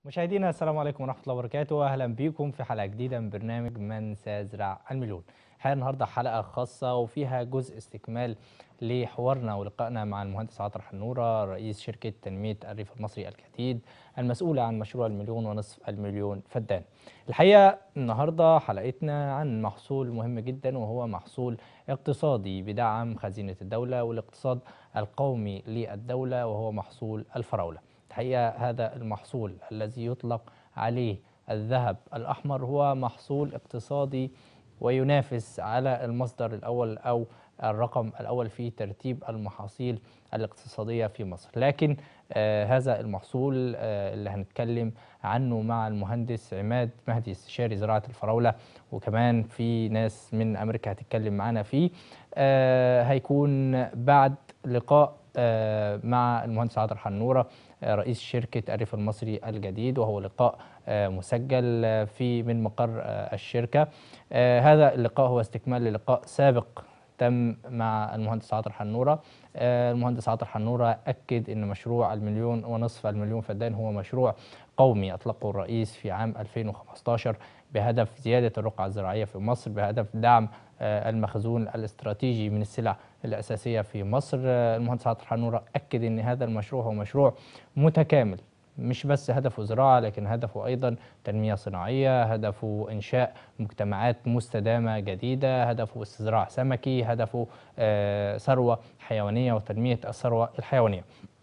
مشاهدينا السلام عليكم ورحمة الله وبركاته أهلا بكم في حلقة جديدة من برنامج من سيزرع المليون الحقيقة النهاردة حلقة خاصة وفيها جزء استكمال لحوارنا ولقائنا مع المهندس عاطر حنورة رئيس شركة تنمية الريف المصري الجديد المسؤولة عن مشروع المليون ونصف المليون فدان الحقيقة النهاردة حلقتنا عن محصول مهم جدا وهو محصول اقتصادي بدعم خزينة الدولة والاقتصاد القومي للدولة وهو محصول الفراولة الحقيقة هذا المحصول الذي يطلق عليه الذهب الأحمر هو محصول اقتصادي وينافس على المصدر الأول أو الرقم الأول في ترتيب المحاصيل الاقتصادية في مصر لكن آه هذا المحصول آه اللي هنتكلم عنه مع المهندس عماد مهدي استشاري زراعة الفراولة وكمان في ناس من أمريكا هتتكلم معنا فيه آه هيكون بعد لقاء آه مع المهندس عاطر حنورة آه رئيس شركة الريف المصري الجديد وهو لقاء آه مسجل في من مقر الشركة هذا اللقاء هو استكمال للقاء سابق تم مع المهندس عاطر حنورة المهندس عاطر حنورة أكد أن مشروع المليون ونصف المليون فدان هو مشروع قومي أطلقه الرئيس في عام 2015 بهدف زيادة الرقعة الزراعية في مصر بهدف دعم المخزون الاستراتيجي من السلع الأساسية في مصر المهندس عاطر حنورة أكد أن هذا المشروع هو مشروع متكامل مش بس هدفه زراعة لكن هدفه أيضا تنمية صناعية هدفه إنشاء مجتمعات مستدامة جديدة هدفه استزراع سمكي هدفه آه ثروة حيوانية وتنمية الثروة الحيوانية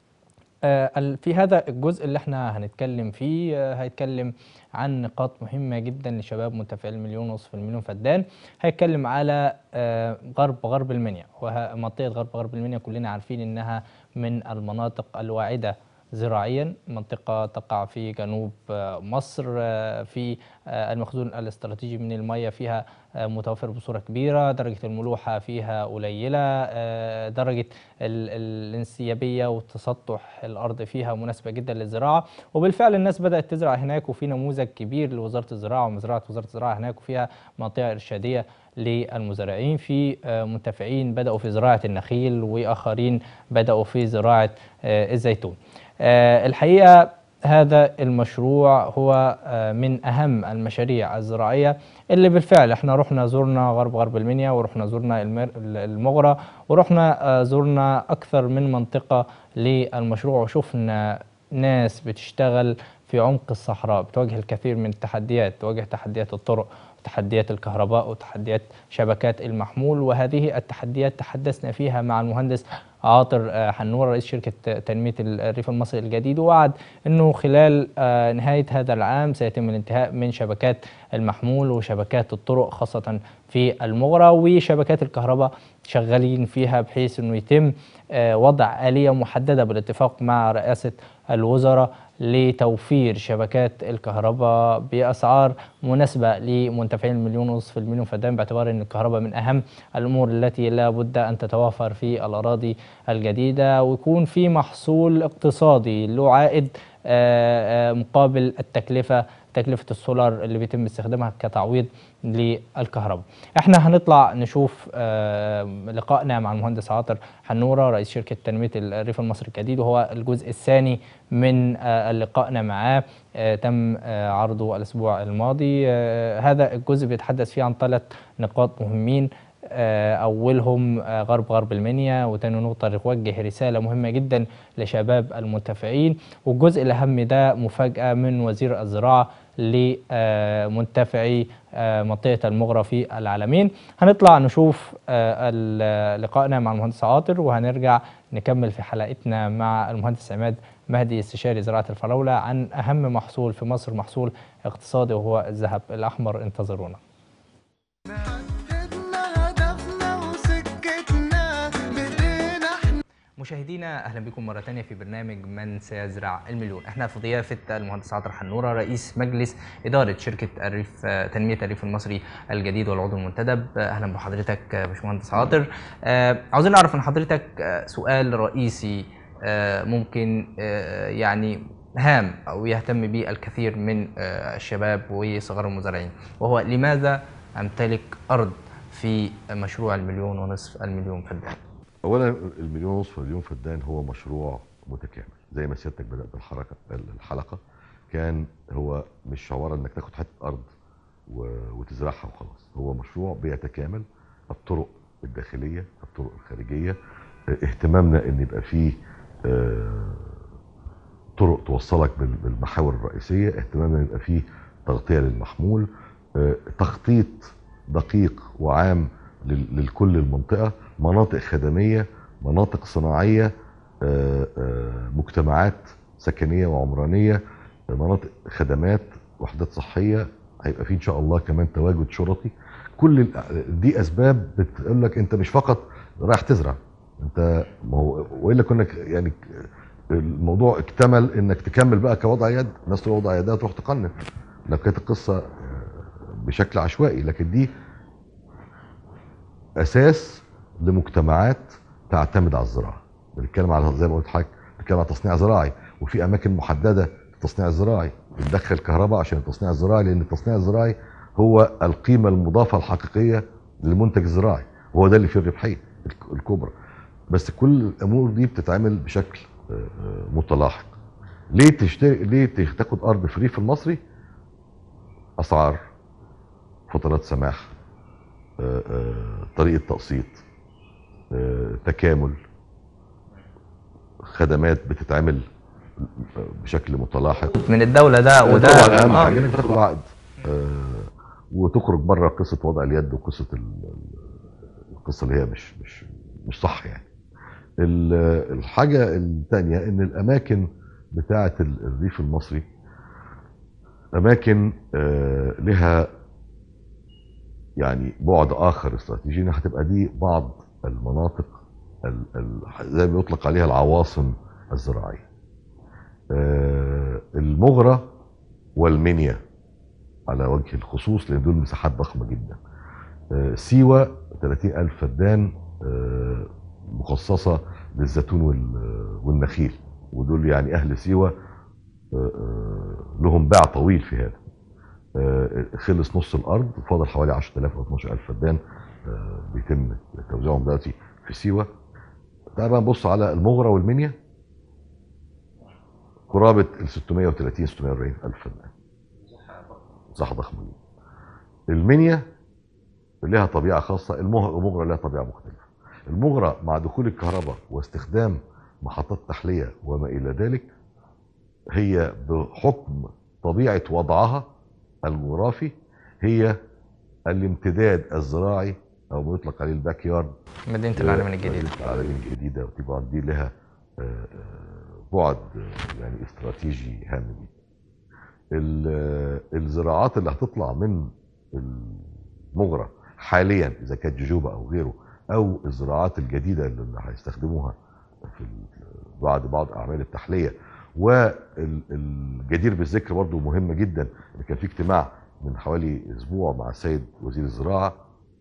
آه في هذا الجزء اللي احنا هنتكلم فيه آه هيتكلم عن نقاط مهمة جدا لشباب منتفعي المليون ونصف المليون فدان هيتكلم على غرب غرب المنيا ومنطقة غرب غرب المنيا كلنا عارفين انها من المناطق الواعدة زراعيا منطقة تقع في جنوب مصر في المخزون الاستراتيجي من المياه فيها متوفر بصورة كبيرة درجة الملوحة فيها قليلة درجة الانسيابية وتسطح الأرض فيها مناسبة جدا للزراعة وبالفعل الناس بدأت تزرع هناك وفي نموذج كبير لوزارة الزراعة ومزرعة وزارة الزراعة هناك وفيها منطقة إرشادية للمزارعين في منتفعين بدأوا في زراعة النخيل وآخرين بدأوا في زراعة الزيتون الحقيقة هذا المشروع هو من أهم المشاريع الزراعية اللي بالفعل احنا رحنا زرنا غرب غرب المنيا ورحنا زرنا المغرة ورحنا زرنا أكثر من منطقة للمشروع وشفنا ناس بتشتغل في عمق الصحراء بتواجه الكثير من التحديات تواجه تحديات الطرق تحديات الكهرباء وتحديات شبكات المحمول وهذه التحديات تحدثنا فيها مع المهندس عاطر حنور رئيس شركة تنمية الريف المصري الجديد ووعد أنه خلال نهاية هذا العام سيتم الانتهاء من شبكات المحمول وشبكات الطرق خاصة في المغرة وشبكات الكهرباء شغالين فيها بحيث أنه يتم وضع آلية محددة بالاتفاق مع رئاسة الوزراء لتوفير شبكات الكهرباء بأسعار مناسبة لمنتفعين المليون ونصف المليون فدان باعتبار أن الكهرباء من أهم الأمور التي لا بد أن تتوافر في الأراضي الجديدة ويكون في محصول اقتصادي له عائد مقابل التكلفة تكلفة السولار اللي بيتم استخدامها كتعويض للكهرباء احنا هنطلع نشوف لقائنا مع المهندس عاطر حنورة رئيس شركة تنمية الريف المصري الجديد وهو الجزء الثاني من لقائنا معاه تم عرضه الأسبوع الماضي هذا الجزء بيتحدث فيه عن ثلاث نقاط مهمين أولهم غرب غرب المنيا وتاني نقطة يوجه رسالة مهمة جدا لشباب المنتفعين والجزء الأهم ده مفاجأة من وزير الزراعة لمنتفعي منطقة المغرة في العالمين هنطلع نشوف لقائنا مع المهندس عاطر وهنرجع نكمل في حلقتنا مع المهندس عماد مهدي استشاري زراعة الفراولة عن أهم محصول في مصر محصول اقتصادي وهو الذهب الأحمر انتظرونا مشاهدينا اهلا بكم مره ثانيه في برنامج من سيزرع المليون احنا في ضيافه المهندس عاطر حنوره رئيس مجلس اداره شركه الريف تنميه الريف المصري الجديد والعضو المنتدب اهلا بحضرتك باشمهندس عاطر آه عاوزين نعرف من حضرتك سؤال رئيسي آه ممكن آه يعني هام او يهتم به الكثير من الشباب وصغار المزارعين وهو لماذا امتلك ارض في مشروع المليون ونصف المليون فدان اولا المليون ونصف مليون فدان هو مشروع متكامل زي ما سيادتك بدات الحركه الحلقه كان هو مش عباره انك تاخد حته ارض و- وتزرعها وخلاص هو مشروع بيتكامل الطرق الداخليه الطرق الخارجيه اه، اهتمامنا ان يبقى فيه اه، طرق توصلك بال- بالمحاور الرئيسيه اهتمامنا ان يبقى فيه تغطيه للمحمول اه، تخطيط دقيق وعام لل- لكل المنطقه مناطق خدميه مناطق صناعيه اه، اه، مجتمعات سكنيه وعمرانيه مناطق خدمات وحدات صحيه هيبقى في ان شاء الله كمان تواجد شرطي كل ال- دي اسباب بتقول لك انت مش فقط رايح تزرع انت ما هو والا كنا ك- يعني ك- الموضوع اكتمل انك تكمل بقى كوضع يد الناس تروح وضع يدها تروح تقنن لو كانت القصه آه، بشكل عشوائي لكن دي اساس لمجتمعات تعتمد على الزراعه بنتكلم على زي ما قلت لحضرتك بنتكلم على تصنيع زراعي وفي اماكن محدده للتصنيع الزراعي بندخل كهرباء عشان التصنيع الزراعي لان التصنيع الزراعي هو القيمه المضافه الحقيقيه للمنتج الزراعي وهو ده اللي فيه الربحيه الك- الكبرى بس كل الامور دي بتتعمل بشكل آه، آه، متلاحق ليه تشتري ليه تاخد ارض في الريف المصري اسعار فترات سماح آه، آه، طريقه تقسيط آه، تكامل خدمات بتتعمل بشكل متلاحق من الدوله ده وده طبعا اهم آه. حاجه انك تاخد عقد آه، وتخرج بره قصه وضع اليد وقصه ال- ال- القصه اللي هي مش مش مش صح يعني ال- الحاجه الثانيه ان الاماكن بتاعه ال- الريف المصري اماكن آه، لها يعني بعد اخر استراتيجي انها هتبقى دي بعض المناطق ال- ال- زي ما يطلق عليها العواصم الزراعيه آه، المغرة والمنيا على وجه الخصوص لان دول مساحات ضخمه جدا آه، سيوه 30 الف فدان آه، مخصصه للزيتون وال- والنخيل ودول يعني اهل سيوه آه، آه، لهم باع طويل في هذا آه، خلص نص الارض فاضل حوالي 10000 او 12000 فدان آه، بيتم توزيعهم دلوقتي في سيوه تعال بقى نبص على المغرة والمنيا قرابه ال 630 640 الف فدان مساحه ضخمه جدا المنيا لها طبيعه خاصه المغ- المغرة لها طبيعه مختلفه المغرة مع دخول الكهرباء واستخدام محطات تحليه وما الى ذلك هي بحكم طبيعه وضعها الجغرافي هي الامتداد الزراعي او ما يطلق عليه الباك يارد مدينه العالمين الجديده مدينة العالمين الجديده وطبعا دي لها آه، آه، بعد آه، يعني استراتيجي هام جدا ال- آه، الزراعات اللي هتطلع من المغرة حاليا اذا كانت جوجوبا او غيره او الزراعات الجديده اللي هيستخدموها في ال- بعد بعض اعمال التحليه والجدير بالذكر برضه مهم جدا ان كان في اجتماع من حوالي اسبوع مع السيد وزير الزراعه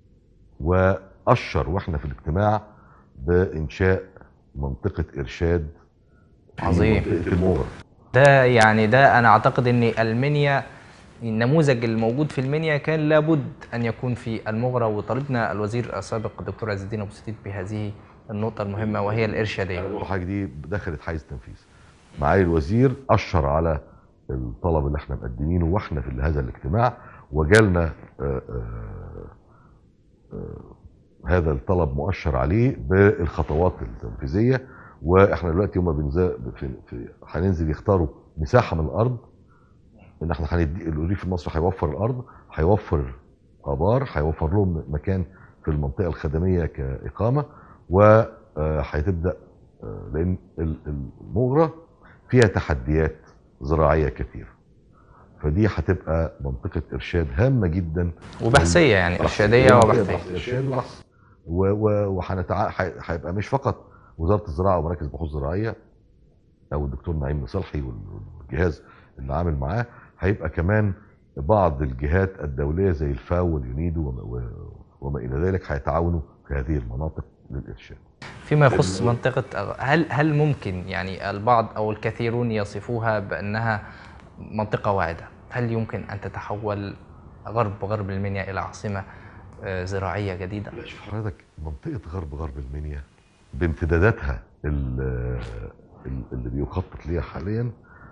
واشر واحنا في الاجتماع بانشاء منطقه ارشاد في عظيم. منطقه المغرة ده يعني ده انا اعتقد ان المنيا النموذج الموجود في المنيا كان لابد ان يكون في المغرى وطالبنا الوزير السابق الدكتور عز الدين ابو سديد بهذه النقطه المهمه وهي الارشاديه الحاجه دي دخلت حيز تنفيذ معالي الوزير اشر على الطلب اللي احنا مقدمينه واحنا في هذا الاجتماع وجالنا آه، آه، آه، هذا الطلب مؤشر عليه بالخطوات التنفيذيه واحنا دلوقتي هم بنزل في في هننزل يختاروا مساحه من الارض ان احنا هندي الريف المصري هيوفر الارض هيوفر ابار هيوفر لهم مكان في المنطقه الخدميه كاقامه وهتبدا لان ال- المغره فيها تحديات زراعيه كثيره فدي هتبقى منطقه ارشاد هامه جدا وبحثيه يعني ارشاديه وبحثيه ارشاد وبحث و- و- وهنتع- هي- هيبقى مش فقط وزاره الزراعه ومراكز بحوث زراعيه او الدكتور نعيم صلحي والجهاز اللي عامل معاه هيبقى كمان بعض الجهات الدوليه زي الفاو واليونيدو وما, و- وما الى ذلك هيتعاونوا في هذه المناطق للارشاد فيما يخص منطقه هل هل ممكن يعني البعض او الكثيرون يصفوها بانها منطقه واعده هل يمكن ان تتحول غرب غرب المنيا الى عاصمه آه، زراعيه جديده لا شوف حضرتك منطقة غرب غرب المنيا بامتداداتها ال- ال- اللي بيخطط ليها حاليا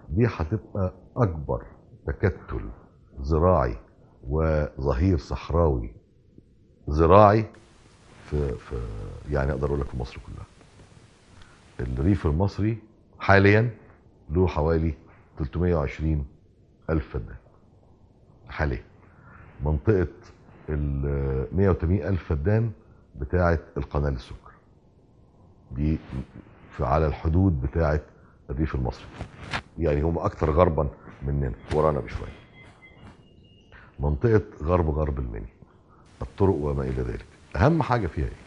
دي هتبقى اكبر تكتل زراعي وظهير صحراوي زراعي في في يعني اقدر اقول لك في مصر كلها الريف المصري حاليا له حوالي 320 الف فدان حاليا منطقه ال 180 الف فدان بتاعه القناه للسكر دي في على الحدود بتاعه الريف المصري يعني هم اكثر غربا مننا ورانا بشويه منطقه غرب غرب المنيا الطرق وما الى ذلك اهم حاجه فيها ايه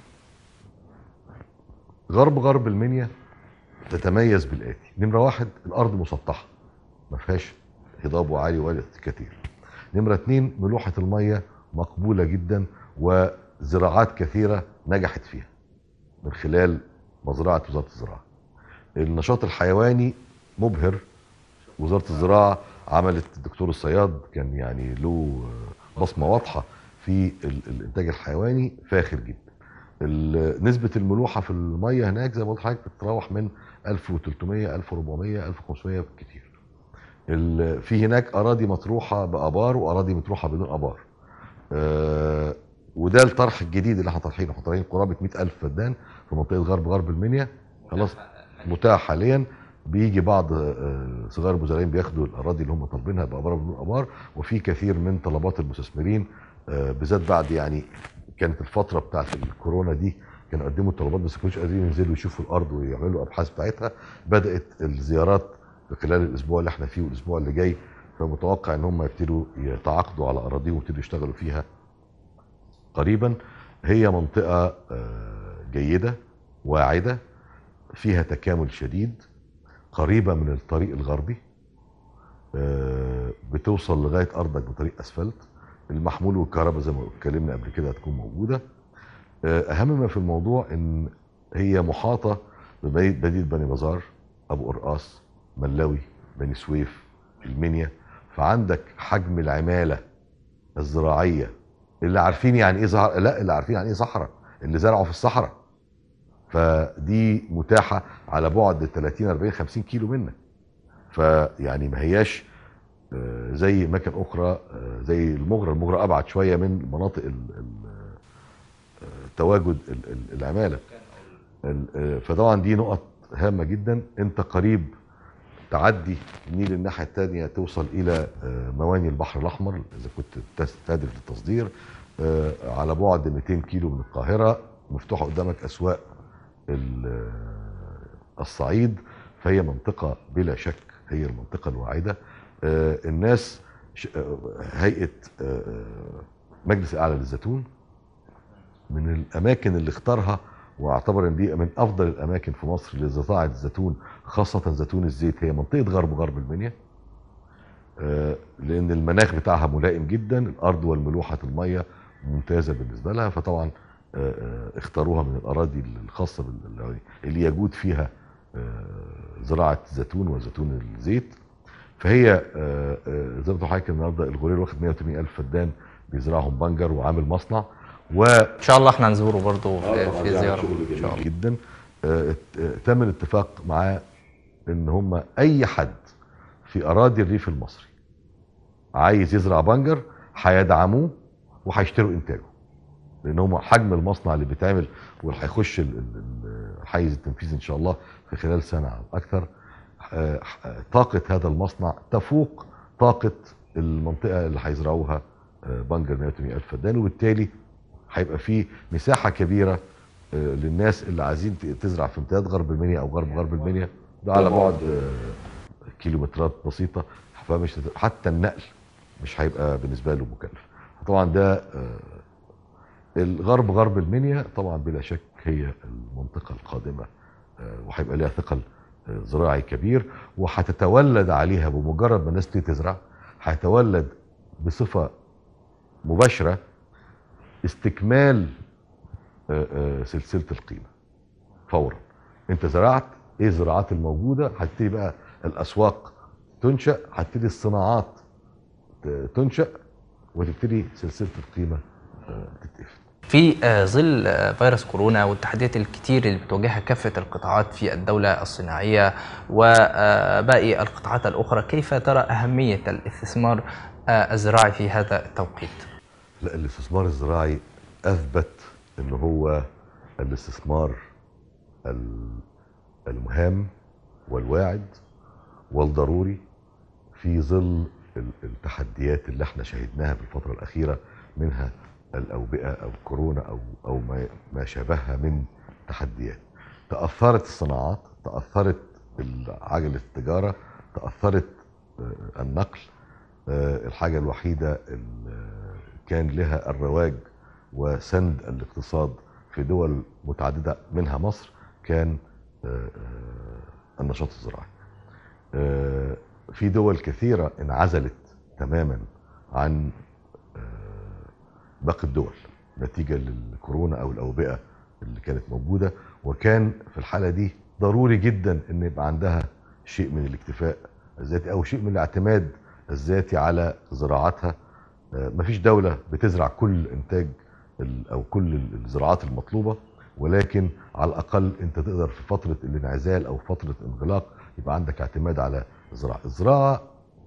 غرب غرب المنيا تتميز بالاتي نمره واحد الارض مسطحه ما فيهاش هضاب وعالي ولا كتير نمره اتنين ملوحه الميه مقبوله جدا وزراعات كثيره نجحت فيها من خلال مزرعه وزاره الزراعه النشاط الحيواني مبهر وزاره الزراعه عملت الدكتور الصياد كان يعني له بصمه واضحه في ال- الانتاج الحيواني فاخر جدا ال- نسبه الملوحه في الميه هناك زي ما قلت لحضرتك بتتراوح من 1300 1400 1500 بالكتير ال- في هناك اراضي مطروحه بابار واراضي مطروحه بدون ابار آه، وده الطرح الجديد اللي احنا طرحينه احنا طرحين قرابه 100000 فدان في منطقه غرب غرب المنيا خلاص متاح حاليا بيجي بعض آه، صغار المزارعين بياخدوا الاراضي اللي هم طالبينها بابار بدون ابار وفي كثير من طلبات المستثمرين آه، بالذات بعد يعني كانت الفتره بتاعت الكورونا دي كانوا قدموا الطلبات بس ما كانوش قادرين ينزلوا يشوفوا الارض ويعملوا ابحاث بتاعتها بدات الزيارات في خلال الاسبوع اللي احنا فيه والاسبوع اللي جاي فمتوقع ان هم يبتدوا يتعاقدوا على اراضيهم ويبتدوا يشتغلوا فيها قريبا هي منطقه آه، جيده واعده فيها تكامل شديد قريبه من الطريق الغربي آه، بتوصل لغايه ارضك بطريق اسفلت المحمول والكهرباء زي ما اتكلمنا قبل كده هتكون موجوده آه، اهم ما في الموضوع ان هي محاطه بمدينه بني مزار ابو قرقاص ملاوي بني سويف المنيا فعندك حجم العماله الزراعيه اللي عارفين يعني ايه زهر لا اللي عارفين يعني ايه صحراء اللي زرعوا في الصحراء فدي متاحه على بعد 30 40 50 كيلو منك فيعني ما هياش آه، زي اماكن اخرى آه، زي المغرى المغرى ابعد شويه من مناطق ال- ال- آه، تواجد ال- ال- العماله ال- آه، فطبعا دي نقط هامه جدا انت قريب تعدي النيل الناحيه الثانيه توصل الى آه، مواني البحر الاحمر اذا كنت تس- تهدف للتصدير آه، على بعد 200 كيلو من القاهره مفتوحه قدامك اسواق ال- آه، الصعيد فهي منطقه بلا شك هي المنطقه الواعده آه، الناس ش- آه، هيئه آه، آه، مجلس الاعلى للزيتون من الاماكن اللي اختارها واعتبر ان دي من افضل الاماكن في مصر لزراعه الزيتون خاصه زيتون الزيت هي منطقه غرب غرب المنيا آه، لان المناخ بتاعها ملائم جدا الارض والملوحه الميه ممتازه بالنسبه لها فطبعا آه، آه، اختاروها من الاراضي الخاصه بال- اللي يجود فيها آه، زراعه الزيتون وزيتون الزيت فهي آه، آه، زي ما قلت لحضرتك النهارده الغوريل واخد 180 الف فدان بيزرعهم بنجر وعامل مصنع و ان شاء الله احنا نزوره برضو في, طبعاً في يعني زياره شغل ان شاء جميل الله جدا آه، ات- آه، تم الاتفاق معاه ان هم اي حد في اراضي الريف المصري عايز يزرع بنجر هيدعموه وهيشتروا انتاجه لان هم حجم المصنع اللي بيتعمل واللي هيخش ال- ال- ال- الحيز التنفيذي ان شاء الله في خلال سنه او اكثر آه، آه، طاقه هذا المصنع تفوق طاقه المنطقه اللي هيزرعوها آه، بنجر 180 الف فدان وبالتالي هيبقى في مساحه كبيره آه، للناس اللي عايزين ت- تزرع في امتداد غرب المنيا او غرب غرب المنيا ده على بعد آه، كيلومترات بسيطه فمش هت- حتى النقل مش هيبقى بالنسبه له مكلف طبعا ده آه، الغرب غرب المنيا طبعا بلا شك هي المنطقه القادمه آه، وهيبقى ليها ثقل آه، زراعي كبير وهتتولد عليها بمجرد ما الناس تبتدي تزرع هيتولد بصفه مباشره استكمال آه، آه، سلسله القيمه فورا انت زرعت ايه الزراعات الموجوده هتبتدي بقى الاسواق تنشا هتبتدي الصناعات ت- تنشا وتبتدي سلسله القيمه آه، تتقفل في آه، ظل آه، فيروس كورونا والتحديات الكتير اللي بتواجهها كافة القطاعات في الدولة الصناعية وباقي القطاعات الأخرى كيف ترى أهمية الاستثمار آه، الزراعي في هذا التوقيت؟ لا الاستثمار الزراعي اثبت ان هو الاستثمار ال- المهام والواعد والضروري في ظل ال- التحديات اللي احنا شهدناها في الفترة الأخيرة منها الأوبئة أو كورونا أو أو ما ما شابهها من تحديات. تأثرت الصناعات، تأثرت ال- عجلة التجارة، تأثرت آه، النقل آه، الحاجة الوحيدة اللي كان لها الرواج وسند الاقتصاد في دول متعددة منها مصر كان آه، آه، النشاط الزراعي آه، في دول كثيرة انعزلت تماما عن آه، باقي الدول نتيجة للكورونا أو الأوبئة اللي كانت موجودة وكان في الحالة دي ضروري جدا أن يبقى عندها شيء من الاكتفاء الذاتي أو شيء من الاعتماد الذاتي على زراعتها آه، مفيش دولة بتزرع كل إنتاج ال- أو كل ال- الزراعات المطلوبة ولكن على الأقل أنت تقدر في فترة الانعزال أو فترة انغلاق يبقى عندك اعتماد على الزراعة الزراعة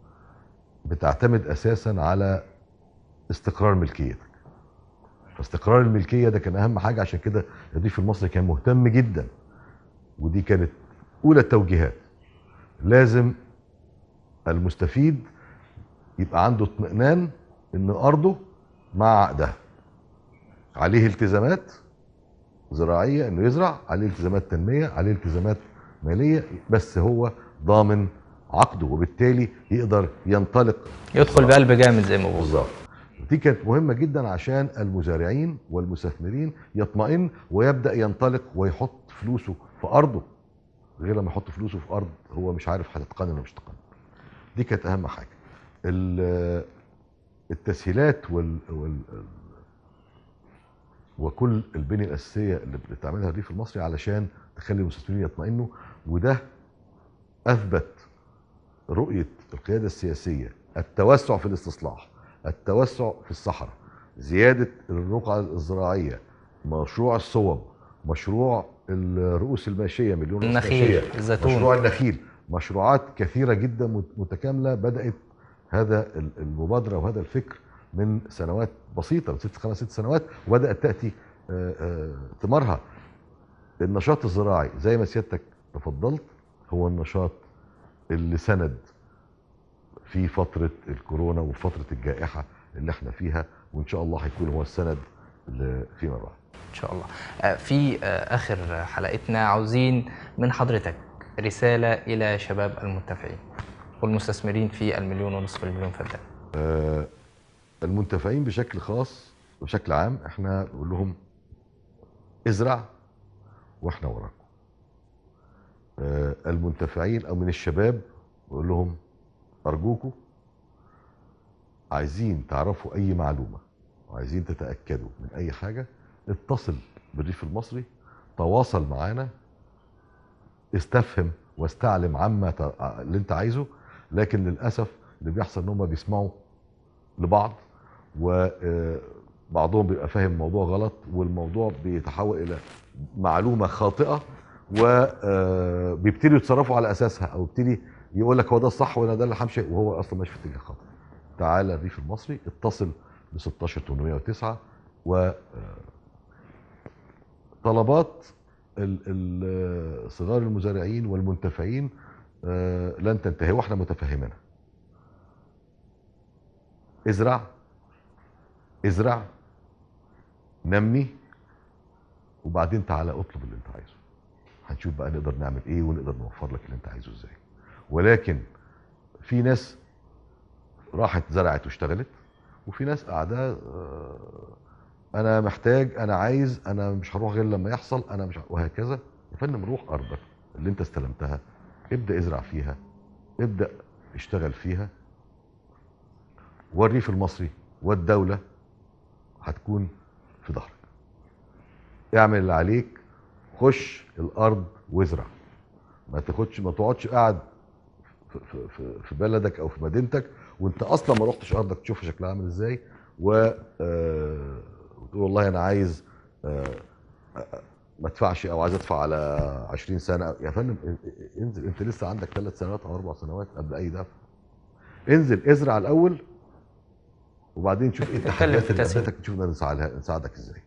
بتعتمد أساسا على استقرار ملكيتك فاستقرار الملكية ده كان أهم حاجة عشان كده الريف المصري كان مهتم جدا ودي كانت أولى التوجيهات لازم المستفيد يبقى عنده اطمئنان ان ارضه مع عقدها عليه التزامات زراعيه انه يزرع عليه التزامات تنميه عليه التزامات ماليه بس هو ضامن عقده وبالتالي يقدر ينطلق يدخل بقلب جامد زي ما بقول بالظبط دي كانت مهمه جدا عشان المزارعين والمستثمرين يطمئن ويبدا ينطلق ويحط فلوسه في ارضه غير لما يحط فلوسه في ارض هو مش عارف هتتقنن ولا مش هتتقنن دي كانت اهم حاجه ال- التسهيلات وال, وال وكل البنيه الاساسيه اللي بتعملها الريف المصري علشان تخلي المستثمرين يطمئنوا وده اثبت رؤيه القياده السياسيه التوسع في الاستصلاح التوسع في الصحراء زياده الرقعه الزراعيه مشروع الصوب مشروع الرؤوس الماشيه مليون رؤوس النخيل، ماشية، الزيتون. مشروع النخيل مشروعات كثيره جدا مت- متكامله بدات هذا ال- المبادره وهذا الفكر من سنوات بسيطه من ست خمس ست سنوات وبدات تاتي آه، آه، ثمارها النشاط الزراعي زي ما سيادتك تفضلت هو النشاط اللي سند في فتره الكورونا وفتره الجائحه اللي احنا فيها وان شاء الله هيكون هو السند ل- فيما بعد ان شاء الله آه، في آه، اخر حلقتنا عاوزين من حضرتك رساله الى شباب المنتفعين والمستثمرين في المليون ونصف المليون فدان آه، المنتفعين بشكل خاص بشكل عام احنا نقول لهم ازرع واحنا وراكم آه، المنتفعين او من الشباب نقول لهم ارجوكم عايزين تعرفوا اي معلومه وعايزين تتاكدوا من اي حاجه اتصل بالريف المصري تواصل معانا استفهم واستعلم عما ت- اللي انت عايزه لكن للاسف اللي بيحصل ان هم بيسمعوا لبعض وبعضهم بيبقى فاهم الموضوع غلط والموضوع بيتحول الى معلومه خاطئه وبيبتدوا يتصرفوا على اساسها او يبتدي يقول لك هو ده الصح وانا ده اللي همشي وهو اصلا ماشي في اتجاه خاطئ. تعالى الريف المصري اتصل ب 16809 و آه، طلبات ال- ال- صغار المزارعين والمنتفعين آه، لن تنتهي واحنا متفهمينها ازرع ازرع نمي وبعدين تعالى اطلب اللي انت عايزه هنشوف بقى نقدر نعمل ايه ونقدر نوفر لك اللي انت عايزه ازاي ولكن في ناس راحت زرعت واشتغلت وفي ناس قاعده آه، انا محتاج انا عايز انا مش هروح غير لما يحصل انا مش ه- وهكذا يا فندم روح ارضك اللي انت استلمتها ابدا ازرع فيها ابدا اشتغل فيها والريف المصري والدوله هتكون في ظهرك اعمل اللي عليك خش الارض وازرع ما تاخدش ما تقعدش قاعد في, في, في, في بلدك او في مدينتك وانت اصلا ما رحتش ارضك تشوف شكلها عامل ازاي و آه، وتقول والله انا عايز آه، آه، ما ادفعش او عايز ادفع على 20 سنه يا فندم انزل انت لسه عندك ثلاث سنوات او اربع سنوات قبل اي دفع انزل ازرع الاول وبعدين شوف ايه نتكلم التحديات في اللي التسهيل. قابلتك نشوف نساعدها نساعدك ازاي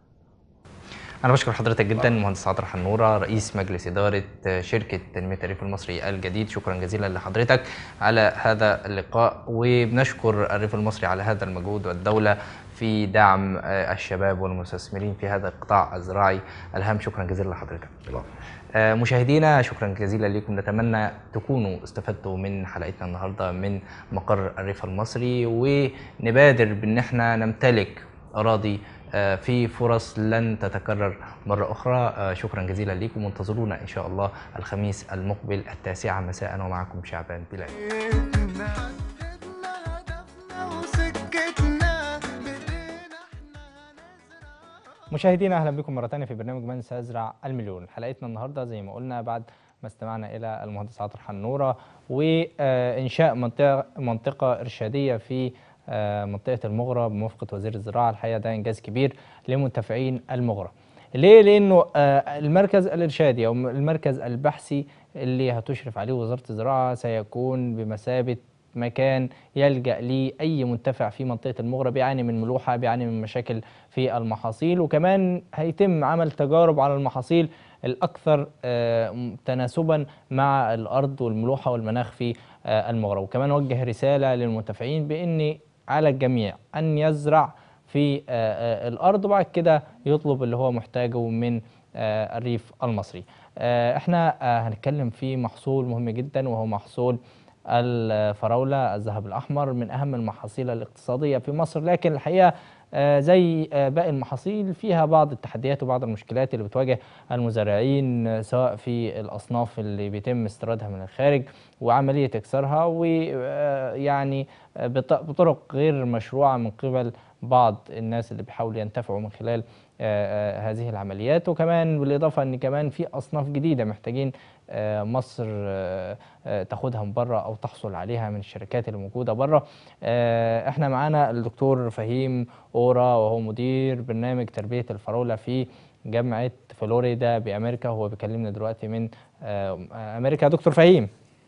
أنا بشكر حضرتك جدا مهندس عطر حنورة رئيس مجلس إدارة شركة تنمية الريف المصري الجديد شكرا جزيلا لحضرتك على هذا اللقاء وبنشكر الريف المصري على هذا المجهود والدولة في دعم آه، الشباب والمستثمرين في هذا القطاع الزراعي الهام شكرا جزيلا لحضرتك العفو. آه، مشاهدينا شكرا جزيلا لكم نتمنى تكونوا استفدتوا من حلقتنا النهارده من مقر الريف المصري ونبادر بان احنا نمتلك اراضي آه، في فرص لن تتكرر مرة أخرى آه، شكرا جزيلا لكم وانتظرونا إن شاء الله الخميس المقبل التاسعة مساء ومعكم شعبان بلال حددنا هدفنا وسكتنا بدينا احنا نزرع مشاهدينا اهلا بكم مره ثانيه في برنامج من سيزرع المليون حلقتنا النهارده زي ما قلنا بعد ما استمعنا الى المهندس عاطر حنوره وانشاء منطقه منطقه ارشاديه في آه، منطقه المغرة بموافقه وزير الزراعه الحقيقه ده انجاز كبير لمنتفعين المغرة ليه لانه آه، المركز الارشادي او المركز البحثي اللي هتشرف عليه وزاره الزراعه سيكون بمثابه مكان يلجأ ليه أي منتفع في منطقة المغرة بيعاني من ملوحة بيعاني من مشاكل في المحاصيل وكمان هيتم عمل تجارب على المحاصيل الأكثر آه، م- تناسبا مع الأرض والملوحة والمناخ في آه، المغرة وكمان وجه رسالة للمنتفعين بأن على الجميع أن يزرع في آه، آه، الأرض وبعد كده يطلب اللي هو محتاجه من آه، الريف المصري آه، احنا آه، هنتكلم في محصول مهم جدا وهو محصول الفراولة الذهب الأحمر من أهم المحاصيل الاقتصادية في مصر لكن الحقيقة آه، زي آه، باقي المحاصيل فيها بعض التحديات وبعض المشكلات اللي بتواجه المزارعين آه، سواء في الأصناف اللي بيتم استيرادها من الخارج وعملية إكسارها ويعني بطرق غير مشروعة من قبل بعض الناس اللي بيحاولوا ينتفعوا من خلال آه، آه، هذه العمليات وكمان بالإضافة أن كمان في أصناف جديدة محتاجين آه، مصر آه، آه، تاخدها من بره او تحصل عليها من الشركات اللي موجوده بره آه، احنا معانا الدكتور فهيم اورا وهو مدير برنامج تربيه الفراوله في جامعه فلوريدا بامريكا هو بيكلمنا دلوقتي من آه، امريكا دكتور فهيم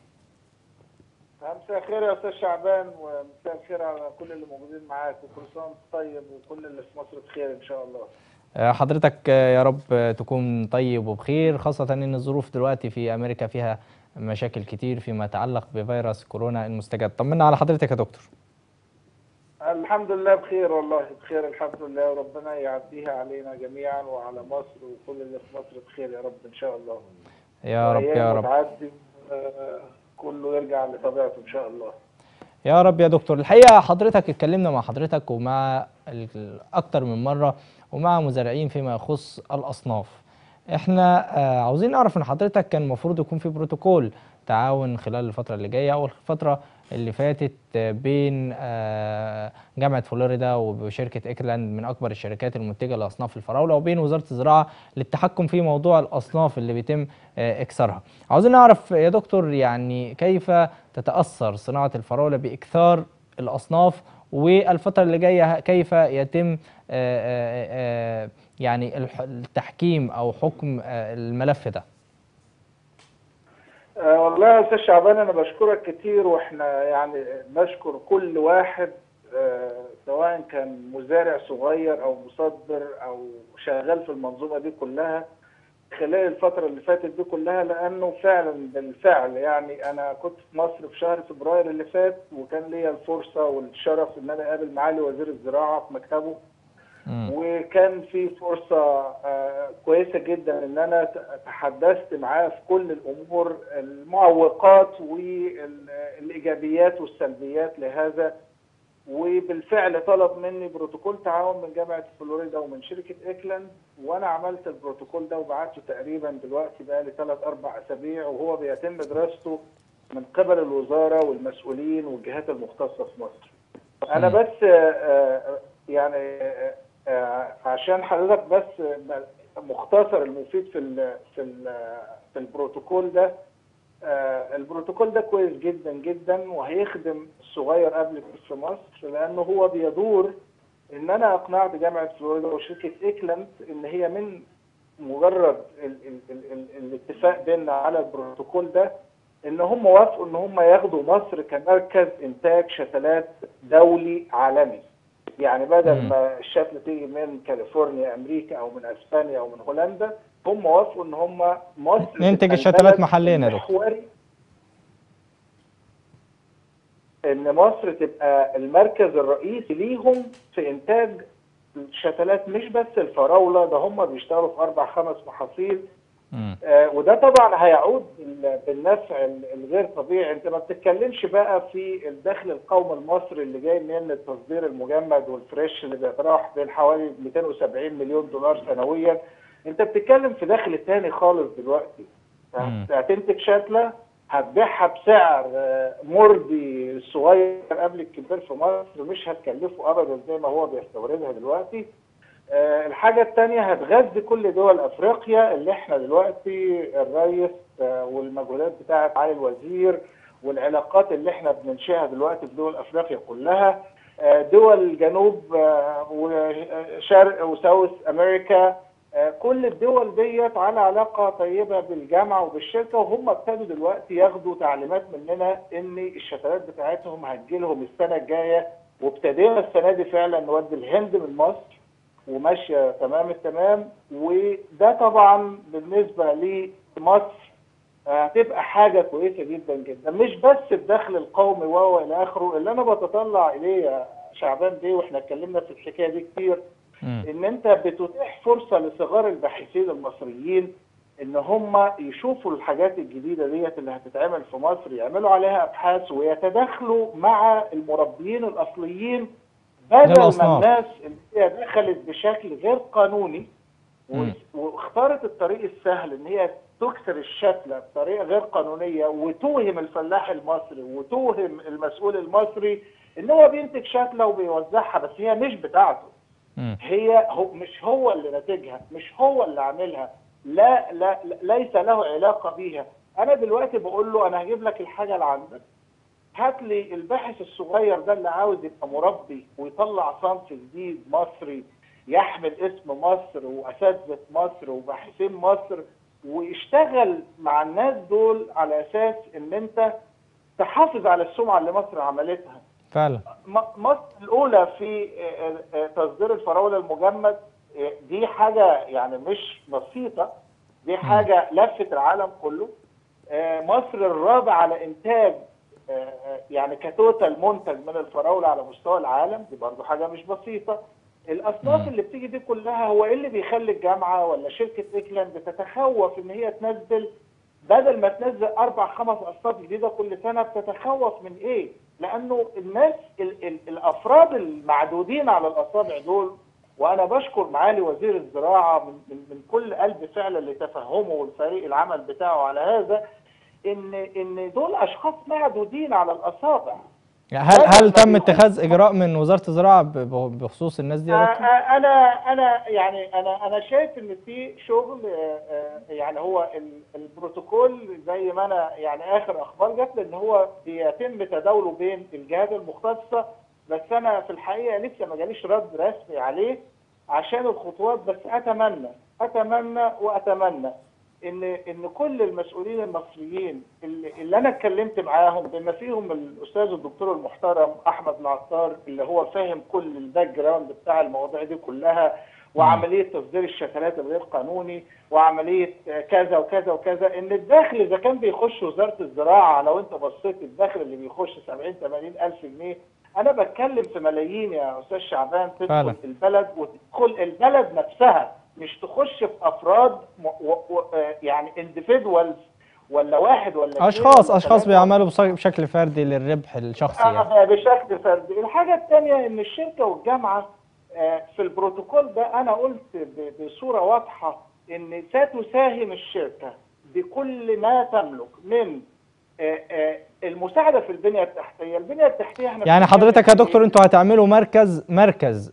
مساء الخير يا استاذ شعبان ومساء الخير على كل اللي موجودين معاك وكل سنه وانت طيب وكل اللي في مصر بخير ان شاء الله. آه، حضرتك آه، يا رب آه، تكون طيب وبخير خاصه ان الظروف دلوقتي في امريكا فيها مشاكل كتير فيما يتعلق بفيروس كورونا المستجد طمنا على حضرتك يا دكتور الحمد لله بخير والله بخير الحمد لله وربنا يعديها علينا جميعا وعلى مصر وكل اللي في مصر بخير يا رب ان شاء الله. يا رب يا وأيام رب وتعدي آه، كله يرجع لطبيعته ان شاء الله. يا رب يا دكتور الحقيقة حضرتك اتكلمنا مع حضرتك ومع ال- أكتر من مرة ومع مزارعين فيما يخص الأصناف احنا آه، عاوزين نعرف من حضرتك كان المفروض يكون في بروتوكول تعاون خلال الفترة اللي جاية أو الفترة اللي فاتت آه، بين آه، جامعة فلوريدا وشركة إيكلاند من أكبر الشركات المنتجة لأصناف الفراولة وبين وزارة الزراعة للتحكم في موضوع الأصناف اللي بيتم آه، إكسارها عاوزين نعرف يا دكتور يعني كيف تتأثر صناعة الفراولة بإكثار الأصناف والفترة اللي جاية كيف يتم آه، آه، آه، يعني الح- التحكيم أو حكم آه، الملف ده آه، والله يا استاذ شعبان انا بشكرك كتير واحنا يعني نشكر كل واحد آه، سواء كان مزارع صغير او مصدر او شغال في المنظومه دي كلها خلال الفتره اللي فاتت دي كلها لانه فعلا بالفعل يعني انا كنت في مصر في شهر فبراير اللي فات وكان ليا الفرصه والشرف ان انا اقابل معالي وزير الزراعه في مكتبه مم. وكان في فرصة آه، كويسة جدا ان انا ت- تحدثت معاه في كل الامور المعوقات والايجابيات والسلبيات لهذا وبالفعل طلب مني بروتوكول تعاون من جامعة فلوريدا ومن شركة ايكلاند وانا عملت البروتوكول ده وبعته تقريبا دلوقتي بقى لي ثلاث اربع اسابيع وهو بيتم دراسته من قبل الوزارة والمسؤولين والجهات المختصة في مصر. انا مم. بس آه، آه، يعني آه، آه، عشان حضرتك بس مختصر المفيد في ال في ال في البروتوكول ده آه، البروتوكول ده كويس جدا جدا وهيخدم الصغير قبل الكبير في مصر لانه هو بيدور ان انا اقنعت جامعه فلوريدا وشركه ايكلاند ان هي من مجرد ال ال ال ال الاتفاق بيننا على البروتوكول ده ان هم وافقوا ان هم ياخدوا مصر كمركز انتاج شتلات دولي عالمي يعني بدل مم. ما الشتله تيجي من كاليفورنيا امريكا او من اسبانيا او من هولندا هم وافقوا ان هم مصر ننتج تبقى الشتلات البلد محليا يا دكتور. المحوري ان مصر تبقى المركز الرئيسي ليهم في انتاج الشتلات مش بس الفراوله ده هم بيشتغلوا في اربع خمس محاصيل مم. آه، وده طبعا هيعود بال- بالنفع ال- الغير طبيعي انت ما بتتكلمش بقى في الدخل القومي المصري اللي جاي من التصدير المجمد والفريش اللي بيتراوح بين حوالي 270 مليون دولار سنويا انت بتتكلم في دخل تاني خالص دلوقتي مم. هتنتج شتله هتبيعها بسعر آه، مرضي الصغير قبل الكبير في مصر مش هتكلفه ابدا زي ما هو بيستوردها دلوقتي آه، الحاجة التانية هتغذي كل دول أفريقيا اللي احنا دلوقتي الرئيس آه، والمجهودات بتاعة معالي الوزير والعلاقات اللي احنا بننشئها دلوقتي في دول أفريقيا كلها آه، دول جنوب آه، وشرق وساوث أمريكا آه، كل الدول ديت على علاقة طيبة بالجامعة وبالشركة وهم ابتدوا دلوقتي ياخدوا تعليمات مننا إن الشتلات بتاعتهم هتجيلهم السنة الجاية وابتدينا السنة دي فعلا نودي الهند من مصر وماشيه تمام التمام وده طبعا بالنسبه لمصر آه، هتبقى حاجه كويسه جدا جدا مش بس الدخل القومي و الى اخره اللي انا بتطلع اليه يا شعبان بيه واحنا اتكلمنا في الحكايه دي كتير مم. ان انت بتتيح فرصه لصغار الباحثين المصريين ان هم يشوفوا الحاجات الجديده ديت اللي هتتعمل في مصر يعملوا عليها ابحاث ويتداخلوا مع المربيين الاصليين بدل ما للأصناف. الناس اللي هي دخلت بشكل غير قانوني و- مم. واختارت الطريق السهل ان هي تكسر الشتله بطريقه غير قانونيه وتوهم الفلاح المصري وتوهم المسؤول المصري ان هو بينتج شتله وبيوزعها بس هي مش بتاعته مم. هي هو مش هو اللي ناتجها مش هو اللي عاملها لا لا لا- ليس له علاقه بيها انا دلوقتي بقول له انا هجيب لك الحاجه اللي عندك هات لي الباحث الصغير ده اللي عاوز يبقى مربي ويطلع صنف جديد مصري يحمل اسم مصر واساتذه مصر وباحثين مصر ويشتغل مع الناس دول على اساس ان انت تحافظ على السمعه اللي مصر عملتها فعلا م- مصر الاولى في آه، آه، تصدير الفراوله المجمد آه، دي حاجه يعني مش بسيطه دي حاجه لفت العالم كله آه، مصر الرابع على انتاج آه، آه، يعني كتوتال منتج من الفراوله على مستوى العالم دي برضو حاجه مش بسيطه الاصناف مم. اللي بتيجي دي كلها هو ايه اللي بيخلي الجامعه ولا شركه ايكلاند تتخوف ان هي تنزل بدل ما تنزل اربع خمس اصناف جديده كل سنه بتتخوف من ايه؟ لانه الناس ال ال الافراد المعدودين على الاصابع دول وانا بشكر معالي وزير الزراعه من, من, من كل قلب فعلا لتفهمه والفريق العمل بتاعه على هذا ان ان دول اشخاص معدودين على الاصابع يعني هل هل تم اتخاذ اجراء من وزاره الزراعه ب- ب- بخصوص الناس دي يا آه، دكتور؟ آه، انا انا يعني انا انا شايف ان في شغل آه، آه، يعني هو ال- البروتوكول زي ما انا يعني اخر اخبار جات لي ان هو بيتم تداوله بين الجهات المختصه بس انا في الحقيقه لسه ما جاليش رد رسمي عليه عشان الخطوات بس اتمنى اتمنى واتمنى ان ان كل المسؤولين المصريين اللي, اللي انا اتكلمت معاهم بما فيهم الاستاذ الدكتور المحترم احمد العطار اللي هو فاهم كل الباك جراوند بتاع المواضيع دي كلها وعمليه تصدير الشتلات الغير قانوني وعمليه آه، كذا وكذا وكذا ان الدخل اذا كان بيخش وزاره الزراعه لو انت بصيت الدخل اللي بيخش 70 80 الف جنيه انا بتكلم في ملايين يا استاذ شعبان تدخل فعلا. البلد وتدخل البلد نفسها مش تخش في افراد م... و... و... آه، يعني individuals ولا واحد ولا اتنين اشخاص ولا اشخاص تلاتة. بيعملوا بص- بشكل فردي للربح الشخصي يعني آه، بشكل فردي الحاجة الثانية ان الشركة والجامعة آه، في البروتوكول ده انا قلت ب- بصورة واضحة ان ستساهم الشركة بكل ما تملك من آه، آه، المساعدة في البنية التحتية البنية التحتية احنا يعني بنتكلم حضرتك يا في دكتور إيه؟ انتوا هتعملوا مركز مركز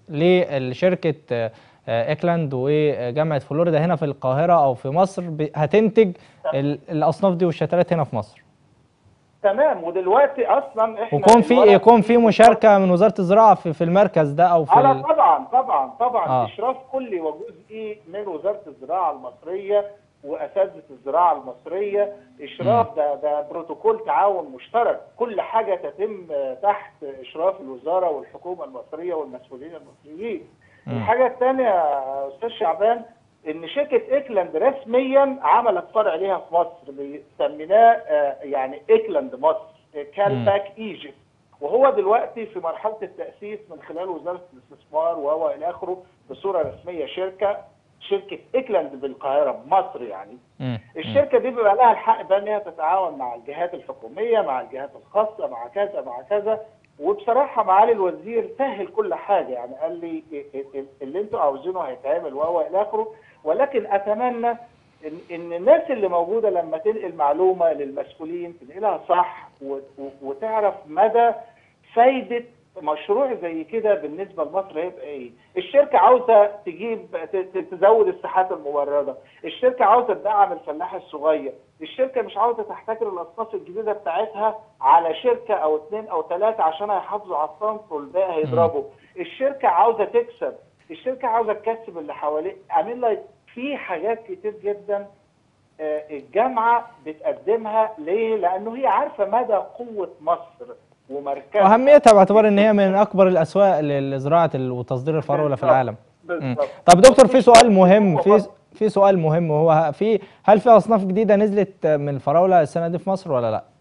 لشركه آه، آه، ايكلاند وجامعه فلوريدا هنا في القاهره او في مصر ب- هتنتج ال- الاصناف دي والشتلات هنا في مصر تمام ودلوقتي اصلا احنا ويكون في الورق- يكون في مشاركه من وزاره الزراعه في في المركز ده او في على ال... طبعا طبعا طبعا آه. آه. اشراف كلي وجزئي من وزاره الزراعه المصريه واساتذه الزراعه المصريه اشراف ده ده بروتوكول تعاون مشترك كل حاجه تتم آه، تحت اشراف الوزاره والحكومه المصريه والمسؤولين المصريين مم. الحاجه الثانيه يا استاذ شعبان ان شركه ايكلاند رسميا عملت فرع ليها في مصر سميناه آه، يعني ايكلاند مصر كالباك ايجيبت وهو دلوقتي في مرحله التاسيس من خلال وزاره الاستثمار وهو الى اخره بصوره رسميه شركه شركه ايكلاند بالقاهره بمصر يعني مم. الشركه دي بيبقى لها الحق بقى ان هي تتعاون مع الجهات الحكوميه مع الجهات الخاصه مع كذا مع كذا وبصراحه معالي الوزير سهل كل حاجه يعني قال لي ال- ال- اللي انتوا عاوزينه هيتعمل وهو الى اخره ولكن اتمنى ان ان الناس اللي موجوده لما تنقل معلومه للمسؤولين تنقلها صح و- و- وتعرف مدى فايده مشروع زي كده بالنسبه لمصر هيبقى ايه؟ الشركه عاوزه تجيب ت- ت- تزود الساحات المورده، الشركه عاوزه تدعم الفلاح الصغير، الشركه مش عاوزه تحتكر الاصناف الجديده بتاعتها على شركه او اثنين او ثلاثه عشان هيحافظوا على الصنف والباقي هيضربوا، الشركه عاوزه تكسب، الشركه عاوزه تكسب اللي حواليه، عامل لك في حاجات كتير جدا آه، الجامعه بتقدمها ليه؟ لانه هي عارفه مدى قوه مصر ومركزها واهميتها باعتبار ان هي من اكبر الاسواق لزراعه ال- وتصدير الفراوله في بالظبط. العالم مم. بالظبط طب دكتور في سؤال مهم هو في في سؤال مهم وهو في هل في اصناف جديده نزلت من الفراوله السنه دي في مصر ولا لا؟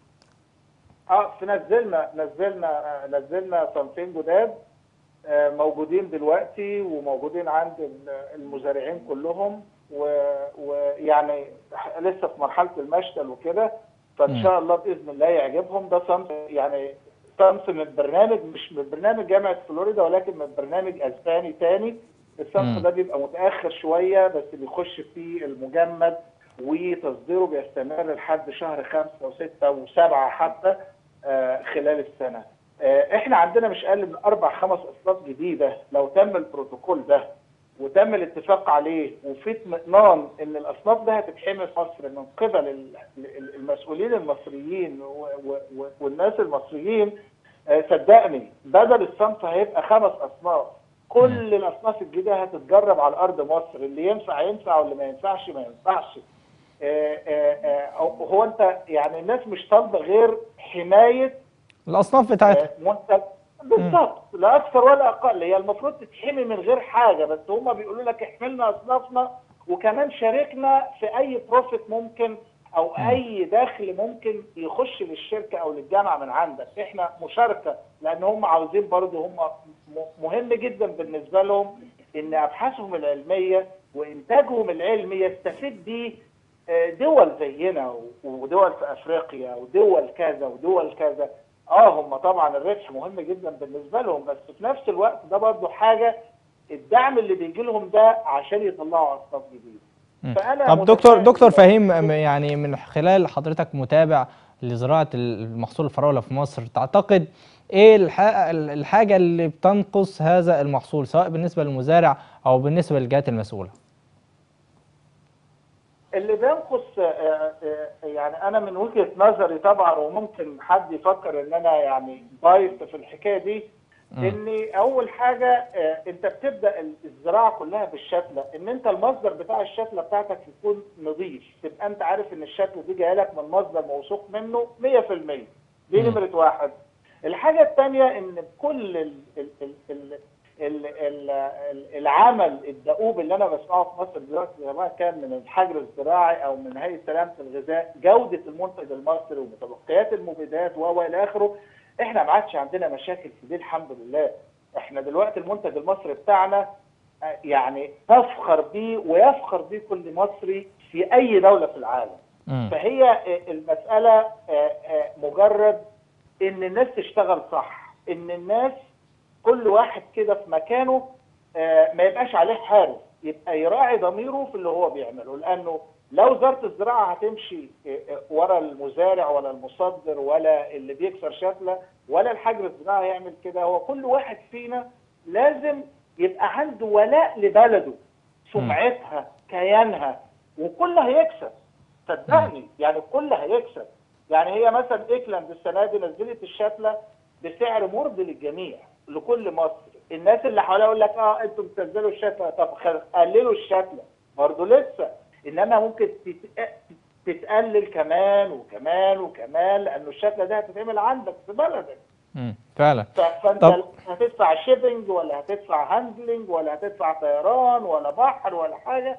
اه في نزلنا نزلنا آه، نزلنا صنفين جداد آه، موجودين دلوقتي وموجودين عند ال- المزارعين كلهم و- ويعني ح- لسه في مرحله المشتل وكده فان مم. شاء الله باذن الله يعجبهم ده صنف يعني صنف من برنامج مش من برنامج جامعه فلوريدا ولكن من برنامج اسباني تاني الصنف مم. ده بيبقى متاخر شويه بس بيخش فيه المجمد وتصديره بيستمر لحد شهر خمسة وستة وسبعة حتى آه، خلال السنة آه، احنا عندنا مش اقل من اربع خمس اصناف جديدة لو تم البروتوكول ده وتم الاتفاق عليه وفي اطمئنان ان الاصناف ده هتتحمي في مصر من قبل ال- ال- المسؤولين المصريين و- و- و- والناس المصريين آه، صدقني بدل الصنف هيبقى خمس اصناف كل الاصناف الجديده هتتجرب على ارض مصر اللي ينفع ينفع واللي ما ينفعش ما ينفعش آه، آه، آه، هو انت يعني الناس مش طالبه غير حمايه الاصناف بتاعتها آه، منتج بالظبط لا اكثر ولا اقل هي المفروض تتحمي من غير حاجه بس هم بيقولوا لك احملنا اصنافنا وكمان شاركنا في اي بروفيت ممكن او اي دخل ممكن يخش للشركه او للجامعه من عندك احنا مشاركه لان هم عاوزين برضه هم م- مهم جدا بالنسبه لهم ان ابحاثهم العلميه وانتاجهم العلمي يستفيد بيه آه، دول زينا و- ودول في افريقيا ودول كذا ودول كذا اه هم طبعا الربح مهم جدا بالنسبه لهم بس في نفس الوقت ده برضه حاجه الدعم اللي بيجي لهم ده عشان يطلعوا اصناف جديده مم. فأنا طب دكتور متفائل دكتور جداً. فهيم م- يعني من خلال حضرتك متابع لزراعه المحصول الفراوله في مصر تعتقد ايه الح- الحاجه اللي بتنقص هذا المحصول سواء بالنسبه للمزارع او بالنسبه للجهات المسؤوله؟ اللي بينقص آه، آه، يعني انا من وجهه نظري طبعا وممكن حد يفكر ان انا يعني بايظ في الحكايه دي مم. ان اول حاجه آه، انت بتبدا الزراعه كلها بالشتله ان انت المصدر بتاع الشتله بتاعتك يكون نظيف تبقى انت عارف ان الشتله دي جايه لك من مصدر موثوق منه 100% دي مم. نمره واحد الحاجه الثانيه ان كل ال ال ال ال ال ال ال العمل الدؤوب اللي انا بسمعه في مصر دلوقتي سواء كان من الحجر الزراعي او من هيئه سلامه الغذاء جوده المنتج المصري ومتبقيات المبيدات و الى اخره احنا ما عادش عندنا مشاكل في دي الحمد لله احنا دلوقتي المنتج المصري بتاعنا آه، يعني تفخر بيه ويفخر بيه كل مصري في اي دوله في العالم مم. فهي آه، المساله آه، آه، مجرد ان الناس تشتغل صح ان الناس كل واحد كده في مكانه آه، ما يبقاش عليه حارس يبقى يراعي ضميره في اللي هو بيعمله لانه لو وزاره الزراعه هتمشي آه، آه، ورا المزارع ولا المصدر ولا اللي بيكسر شتله ولا الحجر الزراعي يعمل كده هو كل واحد فينا لازم يبقى عنده ولاء لبلده سمعتها كيانها وكل هيكسب صدقني يعني الكل هيكسب يعني هي مثلا ايكلاند السنه دي نزلت الشتله بسعر مرضي للجميع لكل مصر الناس اللي حواليها يقول لك اه انتوا بتنزلوا الشتله طب خل- قللوا الشتله برضه لسه انما ممكن تت- تتقلل كمان وكمان وكمان لانه الشتله دي هتتعمل عندك في بلدك مم. فعلا ف- فانت طب- هتدفع شيبنج ولا هتدفع هاندلنج ولا هتدفع طيران ولا بحر ولا حاجه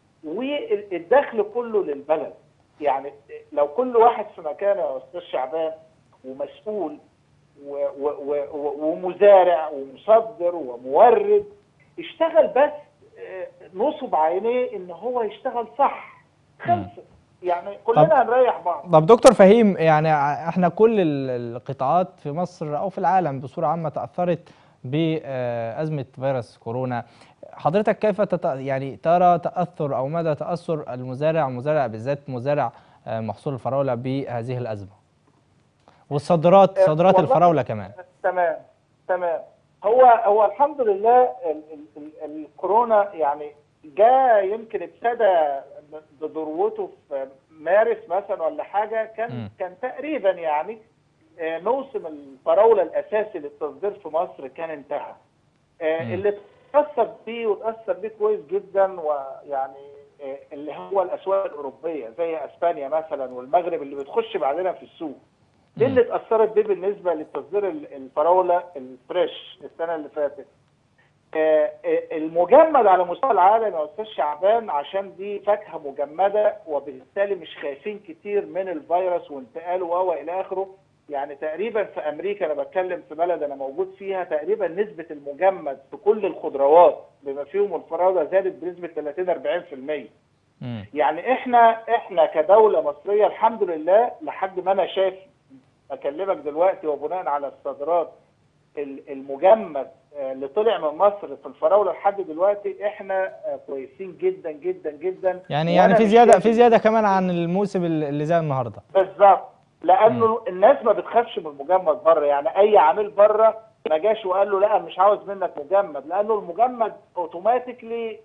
والدخل كله للبلد يعني لو كل واحد في مكانه يا استاذ شعبان ومسؤول و- و- و- و- ومزارع ومصدر ومورد اشتغل بس آه، نصب عينيه ان هو يشتغل صح خلص يعني كلنا هنريح بعض طب دكتور فهيم يعني ع- احنا كل ال- القطاعات في مصر او في العالم بصوره عامه تاثرت بازمه فيروس كورونا حضرتك كيف تت... يعني ترى تاثر او مدى تاثر المزارع مزارع بالذات مزارع آه، محصول الفراوله بهذه الازمه والصادرات آه، صادرات والله- الفراوله كمان تمام تمام هو هو الحمد لله ال ال ال الكورونا يعني جاء يمكن ابتدى بذروته في مارس مثلا ولا حاجه كان مم. كان تقريبا يعني آه، موسم الفراوله الاساسي للتصدير في مصر كان انتهى آه، مم. اللي اتاثر بيه وتاثر بيه كويس جدا ويعني آه، اللي هو الاسواق الاوروبيه زي اسبانيا مثلا والمغرب اللي بتخش بعدنا في السوق دي اللي اتاثرت بيه بالنسبه للتصدير ال- الفراوله الفريش السنه اللي فاتت آه، آه، المجمد على مستوى العالم يا استاذ شعبان عشان دي فاكهه مجمده وبالتالي مش خايفين كتير من الفيروس وانتقاله و الى اخره يعني تقريبا في امريكا انا بتكلم في بلد انا موجود فيها تقريبا نسبه المجمد في كل الخضروات بما فيهم الفراوله زادت بنسبه 30 40% مم. يعني احنا احنا كدوله مصريه الحمد لله لحد ما انا شايف اكلمك دلوقتي وبناء على الصادرات ال- المجمد آه، اللي طلع من مصر في الفراوله لحد دلوقتي احنا آه، كويسين جدا جدا جدا يعني وأنا يعني في مش زياده شايف في زياده كمان عن الموسم اللي اللي زي النهارده بالظبط لانه الناس ما بتخافش من المجمد بره يعني اي عميل بره ما جاش وقال له لا مش عاوز منك مجمد لانه المجمد اوتوماتيكلي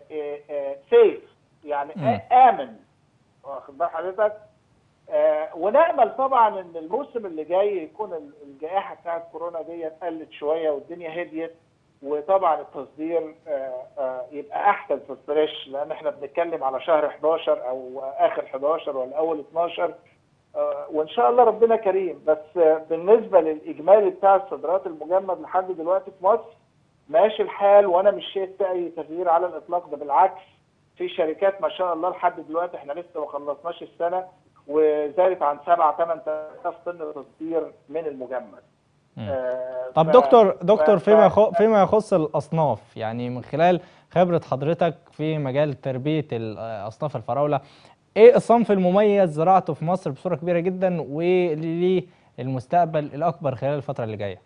سيف يعني مم. امن واخد بال حضرتك آه، ونامل طبعا ان الموسم اللي جاي يكون ال- الجائحه بتاعت كورونا دي قلت شويه والدنيا هديت وطبعا التصدير آه، آه، يبقى احسن في الفريش لان احنا بنتكلم على شهر 11 او اخر 11 ولا اول 12 آه، وان شاء الله ربنا كريم بس آه، بالنسبه للاجمالي بتاع الصادرات المجمد لحد دلوقتي في مصر ماشي الحال وانا مش شايف في اي تغيير على الاطلاق ده بالعكس في شركات ما شاء الله لحد دلوقتي احنا لسه ما خلصناش السنه وزادت عن 7 8000 طن تصدير من المجمد مم. آه، طب ف- دكتور دكتور ف- فيما ف- يخ- فيما يخص الاصناف يعني من خلال خبره حضرتك في مجال تربيه ال- اصناف الفراوله ايه الصنف المميز زراعته في مصر بصوره كبيره جدا وليه المستقبل الاكبر خلال الفتره اللي جايه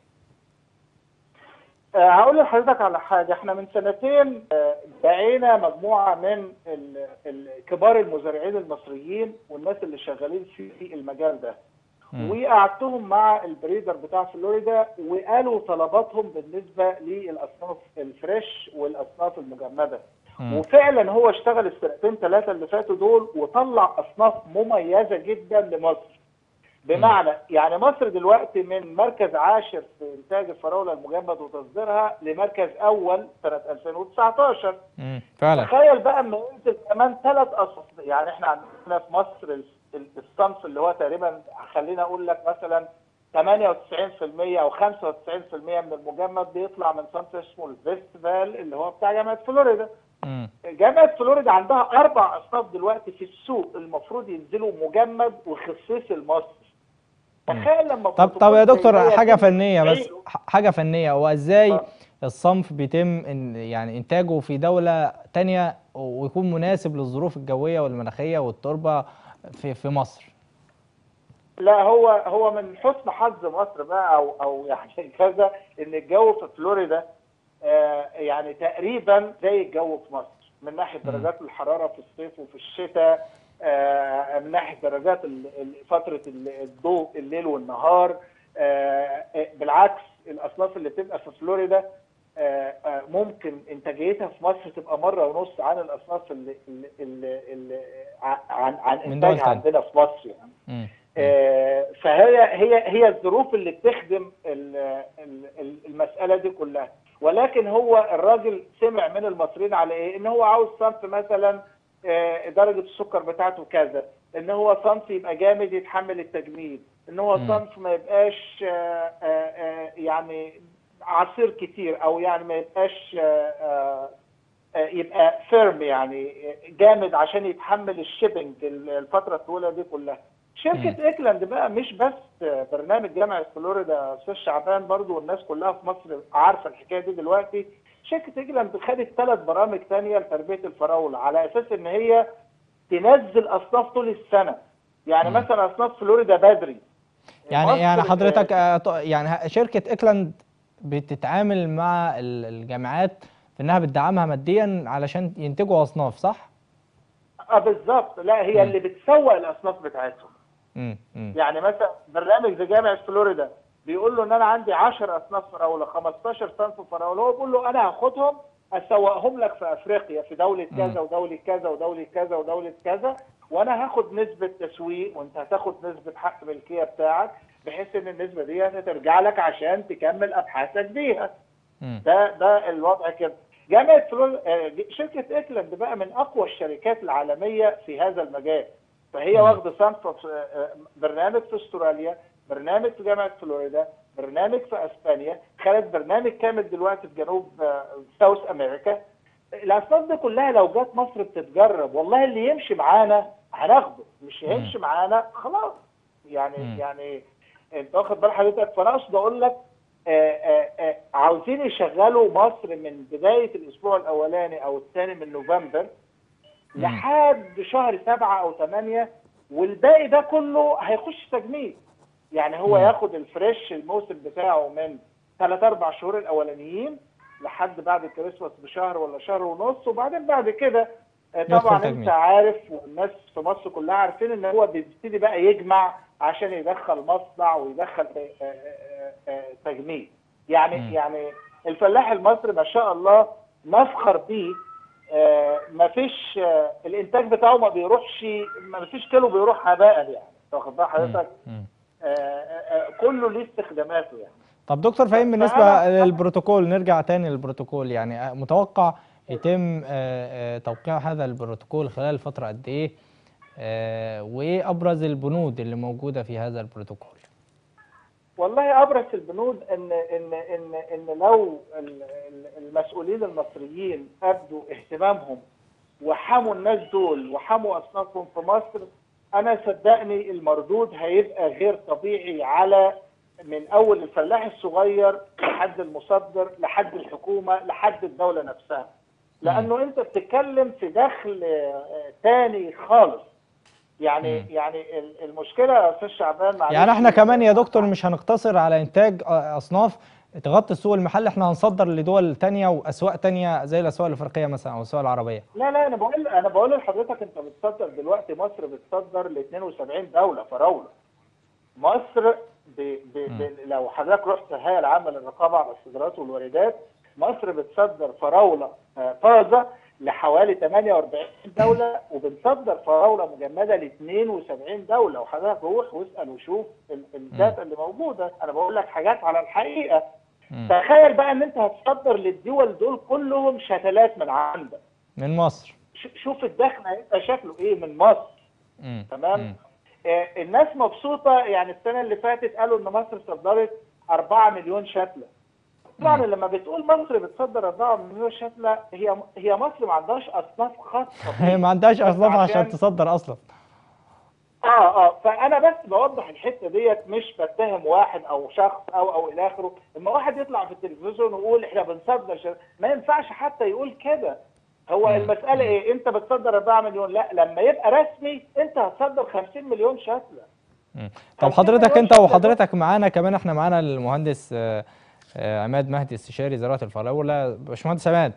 آه، هقول لحضرتك على حاجه احنا من سنتين آه، دعينا مجموعه من ال- ال- كبار المزارعين المصريين والناس اللي شغالين في المجال ده مم. وقعدتهم مع البريدر بتاع فلوريدا وقالوا طلباتهم بالنسبه للاصناف الفريش والاصناف المجمده مم. وفعلا هو اشتغل السنتين ثلاثه اللي فاتوا دول وطلع اصناف مميزه جدا لمصر بمعنى يعني مصر دلوقتي من مركز عاشر في انتاج الفراوله المجمد وتصديرها لمركز اول سنه 2019 مم. فعلا تخيل بقى اما ينزل كمان ثلاث اصناف يعني احنا عندنا في مصر ال- ال- الصنف اللي هو تقريبا خلينا اقول لك مثلا 98% او 95% من المجمد بيطلع من صنف اسمه الفيستيفال اللي هو بتاع جامعه فلوريدا مم. جامعه فلوريدا عندها اربع اصناف دلوقتي في السوق المفروض ينزلوا مجمد وخصيص المصري تخيل لما طب طب بروتوكول يا زي دكتور ده حاجه يتم فنيه بس تفعيله. ح- حاجه فنيه هو ازاي اتفضل. الصنف بيتم إن يعني انتاجه في دوله تانية ويكون مناسب للظروف الجويه والمناخيه والتربه في في مصر لا هو هو من حسن حظ مصر بقى او او يعني كذا ان الجو في فلوريدا آه، يعني تقريبا زي الجو في مصر من ناحيه مم. درجات الحراره في الصيف وفي الشتاء آه، من ناحيه درجات ال- ال- فتره ال- الضوء الليل والنهار آه، آه، بالعكس الاصناف اللي بتبقى في فلوريدا آه، آه، ممكن انتاجيتها في مصر تبقى مره ونص عن الاصناف اللي اللي اللي اللي ع- عن عن من دول انتاجها تانية. عندنا في مصر يعني مم. آه، فهي هي هي الظروف اللي بتخدم ال- ال- ال- المساله دي كلها ولكن هو الراجل سمع من المصريين على ايه؟ ان هو عاوز صنف مثلا آه، درجه السكر بتاعته كذا، ان هو صنف يبقى جامد يتحمل التجميد، ان هو مم. صنف ما يبقاش آه، آه، آه، يعني عصير كتير او يعني ما يبقاش آه، آه، آه، يبقى فيرم يعني جامد عشان يتحمل الشيبنج الفتره الطويله دي كلها. شركه ايكلاند بقى مش بس برنامج جامعه فلوريدا استاذ شعبان برضو والناس كلها في مصر عارفه الحكايه دي دلوقتي شركه ايكلاند خدت ثلاث برامج ثانيه لتربيه الفراوله على اساس ان هي تنزل اصناف طول السنه يعني مم. مثلا اصناف فلوريدا بدري يعني مصر يعني ب- حضرتك آه، ط- يعني ه- شركة ايكلاند بتتعامل مع ال- الجامعات في انها بتدعمها ماديا علشان ينتجوا اصناف صح؟ اه بالظبط لا هي مم. اللي بتسوق الاصناف بتاعتهم امم امم يعني مثلا برنامج زي جامعه فلوريدا بيقول له ان انا عندي 10 اصناف فراوله 15 صنف فراوله هو بيقول له انا هاخدهم اسوقهم لك في افريقيا في دوله كذا ودوله كذا ودوله كذا ودوله كذا وانا هاخد نسبه تسويق وانت هتاخد نسبه حق ملكيه بتاعك بحيث ان النسبه دي هترجع لك عشان تكمل ابحاثك بيها امم ده ده الوضع كده جامعه فلور آه، شركه ايكلاند بقى من اقوى الشركات العالميه في هذا المجال فهي مم. واخده صنف في- آه، برنامج في استراليا برنامج في جامعه فلوريدا برنامج في اسبانيا خدت برنامج كامل دلوقتي في جنوب آه، ساوث امريكا الاصناف دي كلها لو جت مصر بتتجرب والله اللي يمشي معانا هناخده مش هيمشي معانا خلاص يعني مم. يعني انت واخد بال حضرتك فانا اقصد اقول لك آه، آه، آه، عاوزين يشغلوا مصر من بدايه الاسبوع الاولاني او الثاني من نوفمبر مم. لحد شهر سبعة او ثمانية والباقي ده كله هيخش تجميد يعني هو مم. ياخد الفريش الموسم بتاعه من ثلاث اربع شهور الاولانيين لحد بعد الكريسماس بشهر ولا شهر ونص وبعدين بعد كده آه، يدخل طبعا تجميد. انت عارف والناس في مصر كلها عارفين ان هو بيبتدي بقى يجمع عشان يدخل مصنع ويدخل آه، آه، آه، تجميد يعني مم. يعني الفلاح المصري ما شاء الله نفخر بيه آه، ما فيش آه، الانتاج بتاعه ما بيروحش ما فيش كيلو بيروح هباء يعني واخد بال حضرتك مم. آه، آه، آه، كله ليه استخداماته يعني طب دكتور فهيم بالنسبة فأنا- للبروتوكول نرجع تاني للبروتوكول يعني آه، متوقع يتم آه، آه، توقيع هذا البروتوكول خلال فترة قد ايه آه، وايه ابرز البنود اللي موجودة في هذا البروتوكول والله ابرز البنود ان ان ان ان لو ال- ال- المسؤولين المصريين ابدوا اهتمامهم وحموا الناس دول وحموا اصنافهم في مصر انا صدقني المردود هيبقى غير طبيعي على من اول الفلاح الصغير لحد المصدر لحد الحكومه لحد الدوله نفسها لانه انت بتتكلم في دخل آه، تاني خالص يعني مم. يعني ال- المشكله يا استاذ شعبان معلش يعني احنا كمان يا دكتور مش هنقتصر على انتاج آه، اصناف تغطي السوق المحلي احنا هنصدر لدول تانية واسواق تانية زي الاسواق الافريقية مثلا او الاسواق العربية لا لا انا بقول انا بقول لحضرتك انت بتصدر دلوقتي مصر بتصدر ل 72 دوله فراوله مصر ب... ب... ب... لو حضرتك رحت الهيئه العامه للرقابه على الصادرات والواردات مصر بتصدر فراوله آه، طازه لحوالي 48 دوله وبنصدر فراوله مجمده ل 72 دوله وحضرتك روح واسال وشوف ال- الداتا اللي موجوده انا بقول لك حاجات على الحقيقه مم. تخيل بقى ان انت هتصدر للدول دول كلهم شتلات من عندك من مصر ش- شوف الدخل هيبقى شكله ايه من مصر مم. تمام مم. آه الناس مبسوطه يعني السنه اللي فاتت قالوا ان مصر صدرت 4 مليون شتله طبعا مم. لما بتقول مصر بتصدر 4 مليون شتله هي هي مصر ما عندهاش اصناف خاصه هي بيها. ما عندهاش اصناف عشان عشان- تصدر اصلا اه اه فانا بس بوضح الحته ديت مش بتهم واحد او شخص او او الى اخره اما واحد يطلع في التلفزيون ويقول احنا بنصدر شر... ما ينفعش حتى يقول كده هو مم. المساله ايه انت بتصدر 4 مليون لا لما يبقى رسمي انت هتصدر 50 مليون شتله مم. طب 50 حضرتك مليون انت شتلة وحضرتك معانا كمان احنا معانا المهندس آه، آه، عماد مهدي استشاري زراعه الفراوله باشمهندس عماد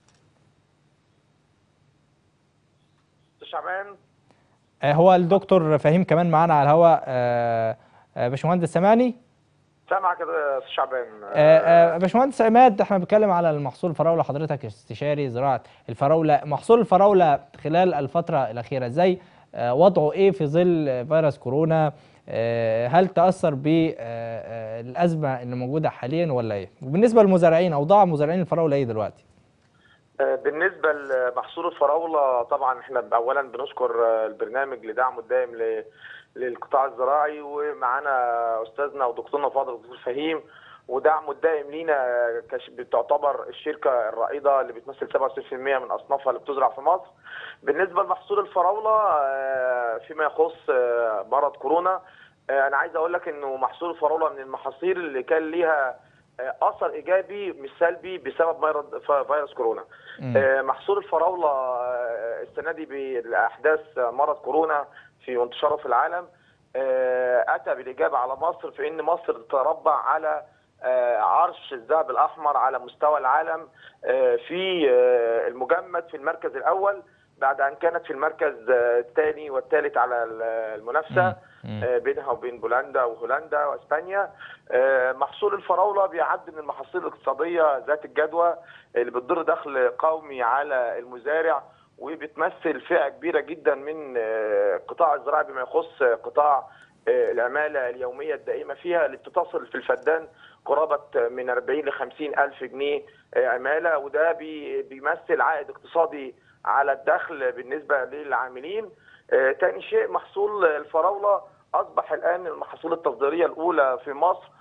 شعبان آه، هو الدكتور فهيم كمان معانا على الهواء آه، آه، باشمهندس سامعني سامعك يا شعبان آه، آه، باشمهندس عماد احنا بنتكلم على المحصول الفراوله حضرتك استشاري زراعه الفراوله محصول الفراوله خلال الفتره الاخيره ازاي آه، وضعه ايه في ظل فيروس كورونا آه، هل تاثر بالازمه اللي موجوده حاليا ولا ايه وبالنسبه للمزارعين اوضاع مزارعين الفراوله ايه دلوقتي آه، بالنسبة لمحصول الفراولة طبعا احنا أولا بنشكر آه، البرنامج لدعمه الدائم ل- للقطاع الزراعي ومعانا أستاذنا ودكتورنا فاضل الدكتور فهيم ودعمه الدائم لينا كش- بتعتبر الشركة الرائدة اللي بتمثل 67% من أصنافها اللي بتزرع في مصر. بالنسبة لمحصول الفراولة آه، فيما يخص آه، مرض كورونا آه، أنا عايز أقول لك إنه محصول الفراولة من المحاصيل اللي كان ليها آه، أثر إيجابي مش سلبي بسبب مرض ف- فيروس كورونا. مم. آه، محصول الفراولة آه، السنة دي بالأحداث مرض كورونا في وانتشاره في العالم آه، أتى بالإجابة على مصر في أن مصر تربع على آه، عرش الذهب الأحمر على مستوى العالم آه، في آه، المجمد في المركز الأول بعد أن كانت في المركز آه، الثاني والثالث على ال- المنافسة مم. آه، بينها وبين بولندا وهولندا واسبانيا آه، محصول الفراوله بيعد من المحاصيل الاقتصاديه ذات الجدوى اللي بتضر دخل قومي على المزارع وبتمثل فئه كبيره جدا من آه، القطاع الزراعي بما يخص آه، قطاع آه، العماله اليوميه الدائمه فيها اللي بتصل في الفدان قرابه من 40 ل 50 الف جنيه آه، عماله وده بي- بيمثل عائد اقتصادي على الدخل بالنسبه للعاملين آه، تاني شيء محصول الفراولة أصبح الآن المحاصيل التصديرية الأولى في مصر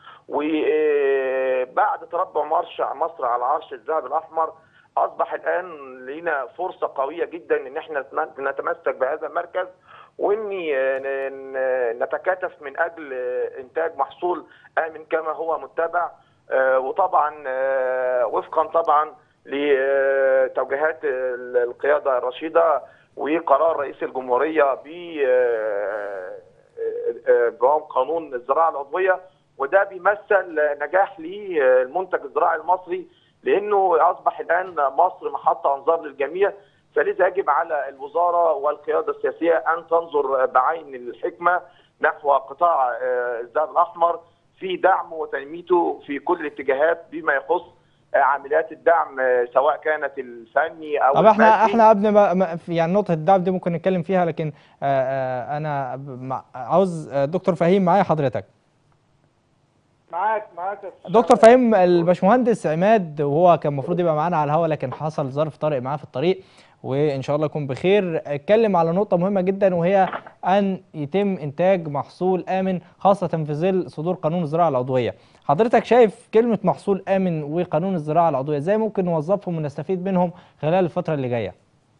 وبعد تربع مرش مصر على عرش الذهب الأحمر أصبح الآن لنا فرصة قوية جدا إن احنا نتمسك بهذا المركز وإني آه، ن- ن- نتكاتف من أجل آه، إنتاج محصول آمن كما هو متبع آه، وطبعا آه، وفقا طبعا لتوجيهات القيادة الرشيدة وقرار رئيس الجمهوريه ب جواب قانون الزراعه العضويه وده بيمثل نجاح للمنتج الزراعي المصري لانه اصبح الان مصر محطه انظار للجميع فلذا يجب على الوزاره والقياده السياسيه ان تنظر بعين الحكمه نحو قطاع آه، الذهب الاحمر في دعمه وتنميته في كل الاتجاهات بما يخص آه، عمليات الدعم آه، سواء كانت الفني او طب احنا المادي. احنا قبل ما ما- في- يعني نقطه الدعم دي ممكن نتكلم فيها لكن آه، آه، انا ب- مع- عاوز آه، دكتور فهيم معايا حضرتك معاك معاك يا أستاذ دكتور شعبان. فهيم الباشمهندس عماد وهو كان المفروض يبقى معانا على الهواء لكن حصل ظرف طارئ معاه في الطريق وان شاء الله يكون بخير اتكلم على نقطه مهمه جدا وهي ان يتم انتاج محصول امن خاصه في ظل صدور قانون الزراعه العضويه حضرتك شايف كلمه محصول امن وقانون الزراعه العضويه ازاي ممكن نوظفهم ونستفيد منهم خلال الفتره اللي جايه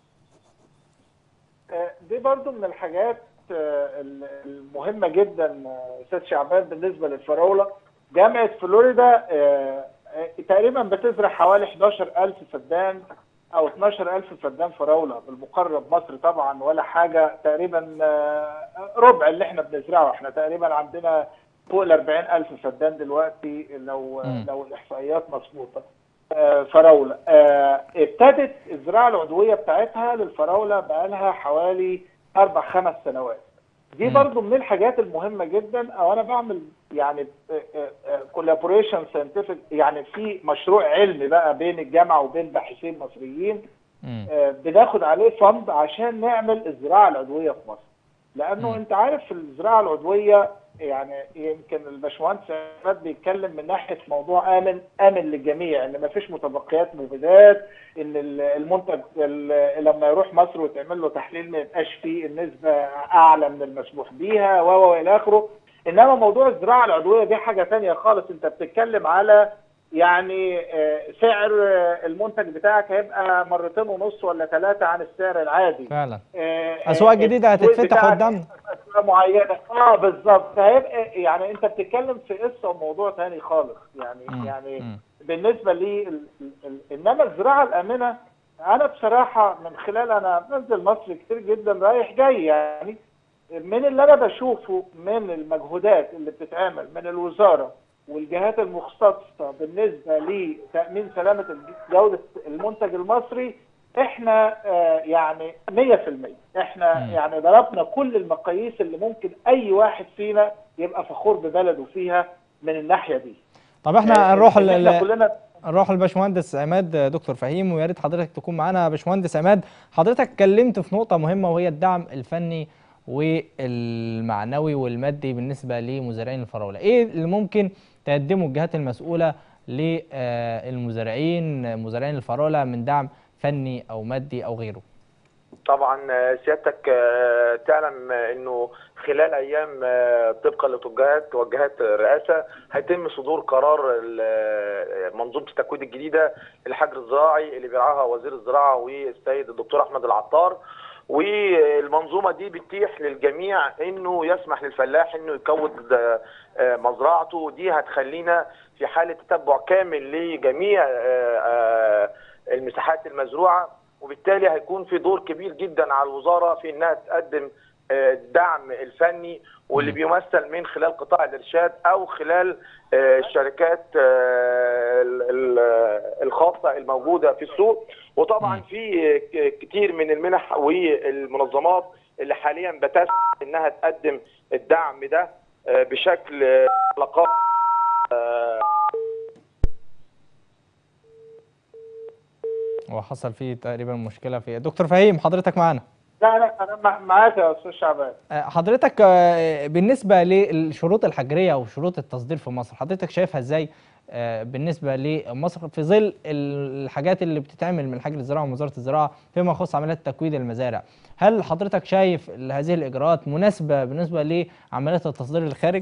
آه، دي برضو من الحاجات آه، المهمة جدا آه، أستاذ شعبان بالنسبة للفراولة جامعة فلوريدا آه، آه، تقريبا بتزرع حوالي 11000 فدان أو 12000 فدان فراولة بالمقارنة بمصر طبعا ولا حاجة تقريبا آه، ربع اللي احنا بنزرعه احنا تقريبا عندنا فوق ال 40000 فدان دلوقتي لو مم. لو الإحصائيات مظبوطة آه، فراولة آه، ابتدت الزراعة العضوية بتاعتها للفراولة بقالها حوالي أربع خمس سنوات دي مم. برضو من الحاجات المهمة جدا أو أنا بعمل يعني كولابوريشن ساينتفك يعني في مشروع علمي بقى بين الجامعة وبين باحثين مصريين مم. آه، بناخد عليه فند عشان نعمل الزراعة العضوية في مصر لأنه مم. أنت عارف في الزراعة العضوية يعني يمكن الباشمهندس عماد بيتكلم من ناحيه موضوع امن امن للجميع ان ما فيش متبقيات مبيدات ان ال- المنتج ال- لما يروح مصر وتعمل له تحليل ما يبقاش فيه النسبه اعلى من المسموح بيها و و الى اخره انما موضوع الزراعه العضويه دي حاجه تانية خالص انت بتتكلم على يعني آه، سعر آه، المنتج بتاعك هيبقى مرتين ونص ولا ثلاثه عن السعر العادي فعلا آه، اسواق آه، جديده السوق هتتفتح بتاعك قدامنا أسواق معينه اه بالظبط فهيبقى يعني انت بتتكلم في قصه وموضوع تاني خالص يعني مم. يعني مم. بالنسبه لي ال- ال- ال- انما الزراعه الامنه انا بصراحه من خلال انا بنزل مصر كتير جدا رايح جاي يعني من اللي انا بشوفه من المجهودات اللي بتتعمل من الوزاره والجهات المختصه بالنسبه لتامين سلامه الج- جوده المنتج المصري احنا آه، يعني 100% احنا مم. يعني ضربنا كل المقاييس اللي ممكن اي واحد فينا يبقى فخور ببلده فيها من الناحيه دي طب احنا نروح إن ل- احنا ل- كلنا نروح للباشمهندس عماد دكتور فهيم ويا ريت حضرتك تكون معانا يا باشمهندس عماد حضرتك اتكلمت في نقطة مهمة وهي الدعم الفني والمعنوي والمادي بالنسبه لمزارعين الفراوله ايه اللي ممكن تقدمه الجهات المسؤوله للمزارعين مزارعين الفراوله من دعم فني او مادي او غيره طبعا آه، سيادتك آه، تعلم آه، انه خلال ايام آه، طبقا لتوجهات توجهات الرئاسه هيتم صدور قرار ال- آه، منظومه التكوين الجديده الحجر الزراعي اللي بيرعاها وزير الزراعه والسيد الدكتور احمد العطار والمنظومه دي بتتيح للجميع انه يسمح للفلاح انه يكون آه، آه، مزرعته دي هتخلينا في حاله تتبع كامل لجميع آه، آه، المساحات المزروعه وبالتالي هيكون في دور كبير جدا على الوزاره في انها تقدم آه، الدعم الفني واللي مم. بيمثل من خلال قطاع الارشاد او خلال آه، الشركات آه، ال- ال- الخاصه الموجوده في السوق وطبعا مم. في ك- كتير من المنح والمنظمات اللي حاليا بتسعى انها تقدم الدعم ده آه، بشكل آه، لقاء آه، وحصل فيه تقريبا مشكله في دكتور فهيم حضرتك معانا لا انا انا مع- معاك يا استاذ شعبان آه، حضرتك آه، بالنسبه للشروط الحجريه او شروط التصدير في مصر حضرتك شايفها ازاي آه، بالنسبه لمصر في ظل الحاجات اللي بتتعمل من حجر الزراعه ووزاره الزراعه فيما يخص عمليات تكوين المزارع هل حضرتك شايف هذه الاجراءات مناسبه بالنسبه لعمليات التصدير الخارج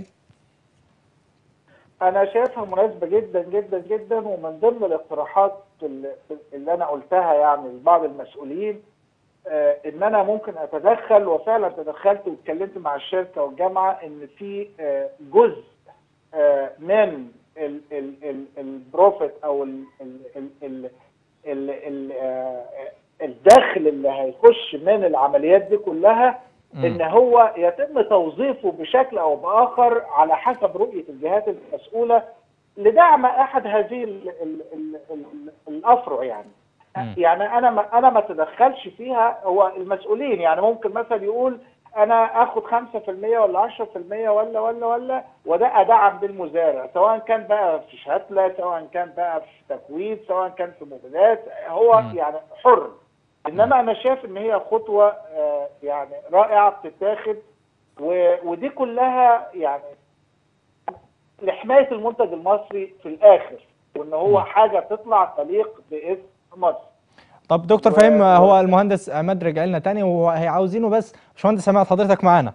انا شايفها مناسبه جدا جدا جدا ومن ضمن الاقتراحات اللي, اللي انا قلتها يعني لبعض المسؤولين آه، ان انا ممكن اتدخل وفعلا تدخلت واتكلمت مع الشركه والجامعه ان في آه، جزء آه، من ال- ال- ال- البروفيت او ال- ال- ال- ال- ال- ال- آه، الدخل اللي هيخش من العمليات دي كلها مم. ان هو يتم توظيفه بشكل او باخر على حسب رؤيه الجهات المسؤوله لدعم احد هذه ال ال ال ال الافرع يعني مم. يعني انا ما انا ما اتدخلش فيها هو المسؤولين يعني ممكن مثلا يقول انا اخد 5% ولا 10% ولا ولا ولا وده ادعم بالمزارع سواء كان بقى في شتله سواء كان بقى في تكوين سواء كان في مبيدات هو مم. يعني حر انما انا شايف ان هي خطوه آه، يعني رائعه بتتاخد و- ودي كلها يعني لحمايه المنتج المصري في الاخر وان هو مم. حاجه تطلع تليق باسم مصر طب دكتور و- فهيم و- هو المهندس عماد رجع لنا تاني وهي عاوزينه بس باشمهندس عماد حضرتك معانا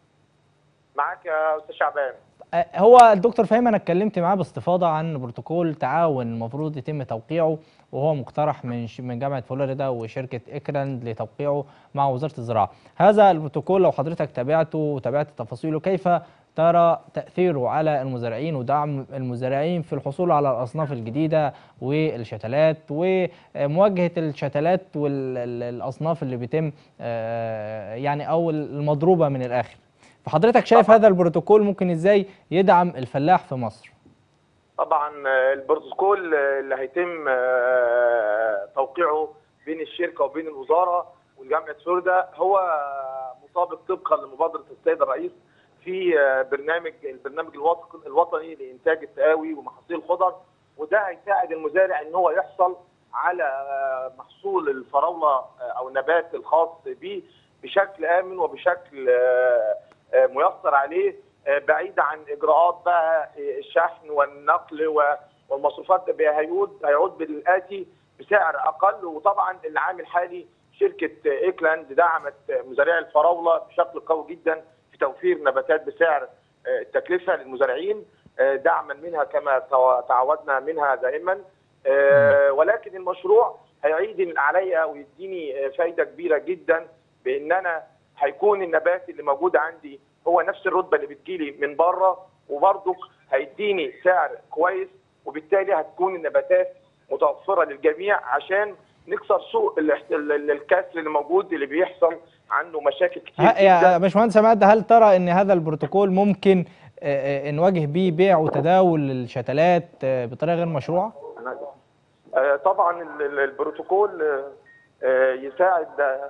معاك يا استاذ شعبان آه، هو الدكتور فهيم انا اتكلمت معاه باستفاضه عن بروتوكول تعاون المفروض يتم توقيعه وهو مقترح من ش- من جامعه فلوريدا وشركه اكراند لتوقيعه مع وزاره الزراعه. هذا البروتوكول لو حضرتك تابعته وتابعت تفاصيله كيف ترى تاثيره على المزارعين ودعم المزارعين في الحصول على الاصناف الجديده والشتلات ومواجهه الشتلات والاصناف اللي بيتم آه، يعني او المضروبه من الاخر. فحضرتك شايف هذا البروتوكول ممكن ازاي يدعم الفلاح في مصر طبعا آه، البروتوكول آه، اللي هيتم آه، توقيعه بين الشركه وبين الوزاره وجامعه فلوريدا هو مطابق طبقا لمبادره السيد الرئيس في آه، برنامج البرنامج الوط- الوطني لانتاج التقاوي ومحاصيل الخضر وده هيساعد المزارع ان هو يحصل على آه، محصول الفراوله آه، او النبات الخاص به بشكل امن وبشكل آه، آه، ميسر عليه آه، بعيد عن اجراءات بقى آه، الشحن والنقل و- والمصروفات ده هيعود هيعود بالاتي بسعر اقل وطبعا العام الحالي شركه آه، ايكلاند دعمت آه، مزارعي الفراوله بشكل قوي جدا في توفير نباتات بسعر آه، التكلفه للمزارعين آه، دعما منها كما تو- تعودنا منها دائما آه، ولكن المشروع هيعيد عليا ويديني آه، فايده كبيره جدا بان انا هيكون النبات اللي موجود عندي هو نفس الرتبه اللي بتجيلي من بره وبرضك هيديني سعر كويس وبالتالي هتكون النباتات متوفره للجميع عشان نكسر سوق الاحت- ال- ال- الكسر اللي موجود اللي بيحصل عنه مشاكل كتير ه- يا جدا باشمهندس عماد هل ترى ان هذا البروتوكول ممكن آه، آه، نواجه بيه بيع وتداول الشتلات آه، بطريقه غير مشروعه آه، طبعا ال- ال- البروتوكول آه، آه، يساعد آه،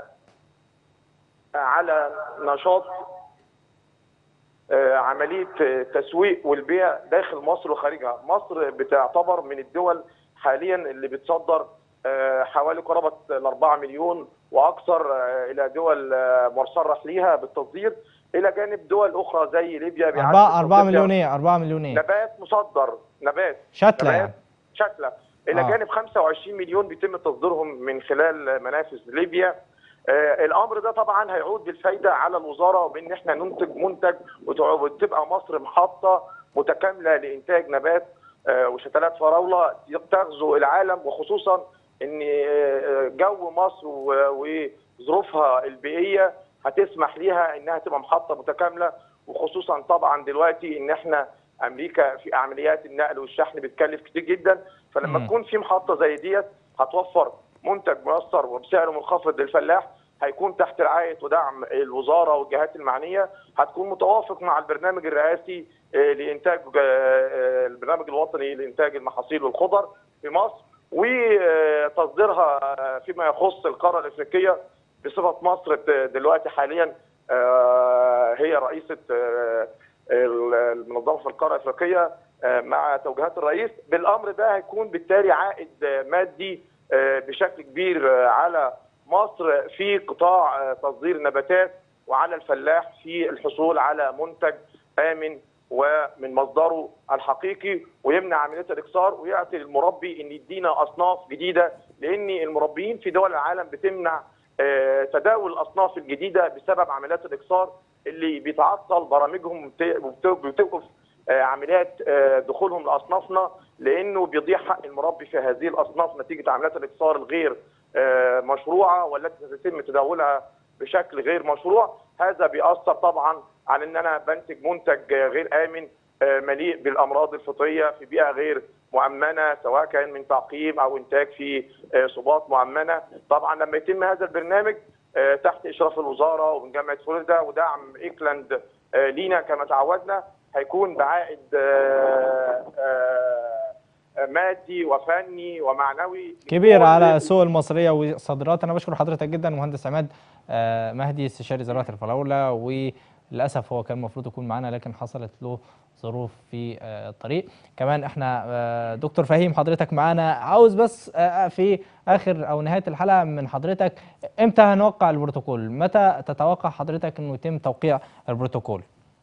على نشاط آه، عمليه آه، تسويق والبيع داخل مصر وخارجها، مصر بتعتبر من الدول حاليا اللي بتصدر آه، حوالي قرابه ال 4 مليون واكثر آه، الى دول آه، مرصرح ليها بالتصدير الى جانب دول اخرى زي ليبيا بيعد 4 4 تصديرها مليونية 4 مليونية نبات مصدر نبات شتلة نبات يعني شتلة الى آه. جانب 25 مليون بيتم تصديرهم من خلال منافذ ليبيا آه، الامر ده طبعا هيعود بالفايده على الوزاره بان احنا ننتج منتج وتع- وتبقى مصر محطه متكامله لانتاج نبات آه، وشتلات فراوله تغزو العالم وخصوصا ان آه، جو مصر و- وظروفها البيئيه هتسمح ليها انها تبقى محطه متكامله وخصوصا طبعا دلوقتي ان احنا امريكا في عمليات النقل والشحن بتكلف كتير جدا فلما مم. تكون في محطه زي ديت هتوفر منتج ميسر وبسعر منخفض للفلاح هيكون تحت رعايه ودعم الوزاره والجهات المعنيه هتكون متوافق مع البرنامج الرئاسي آه، لانتاج آه، آه، البرنامج الوطني لانتاج المحاصيل والخضر في مصر وتصديرها آه، فيما يخص القاره الافريقيه بصفه مصر ت- دلوقتي حاليا آه، هي رئيسه آه، المنظمه في القاره الافريقيه آه، مع توجيهات الرئيس بالامر ده هيكون بالتالي عائد آه، مادي آه، بشكل كبير آه، على مصر في قطاع آه، تصدير النباتات وعلى الفلاح في الحصول على منتج امن ومن مصدره الحقيقي ويمنع عمليه الاكسار ويعطي للمربي ان يدينا اصناف جديده لان المربيين في دول العالم بتمنع آه، تداول الاصناف الجديده بسبب عمليات الاكسار اللي بيتعطل برامجهم وبت- وبت- وبتوقف آه، عمليات آه، دخولهم لاصنافنا لانه بيضيع حق المربي في هذه الاصناف نتيجه عمليات الاكسار الغير آه، مشروعه والتي تتم تداولها بشكل غير مشروع هذا بيأثر طبعا على ان انا بنتج منتج آه، غير امن آه، مليء بالامراض الفطريه في بيئه غير مؤمنه سواء كان من تعقيم او انتاج في آه، صوبات مؤمنه طبعا لما يتم هذا البرنامج آه، تحت اشراف الوزاره ومن جامعه فلوريدا ودعم ايكلاند آه، لينا كما تعودنا هيكون بعائد آه، آه، آه، مادي وفني ومعنوي كبير لكل على السوق المصرية والصادرات أنا بشكر حضرتك جدا مهندس عماد آه، مهدي استشاري زراعة الفراولة وللأسف هو كان المفروض يكون معنا لكن حصلت له ظروف في آه، الطريق كمان احنا آه، دكتور فهيم حضرتك معانا عاوز بس آه، في آخر أو نهاية الحلقة من حضرتك إمتى هنوقع البروتوكول متى تتوقع حضرتك أنه يتم توقيع البروتوكول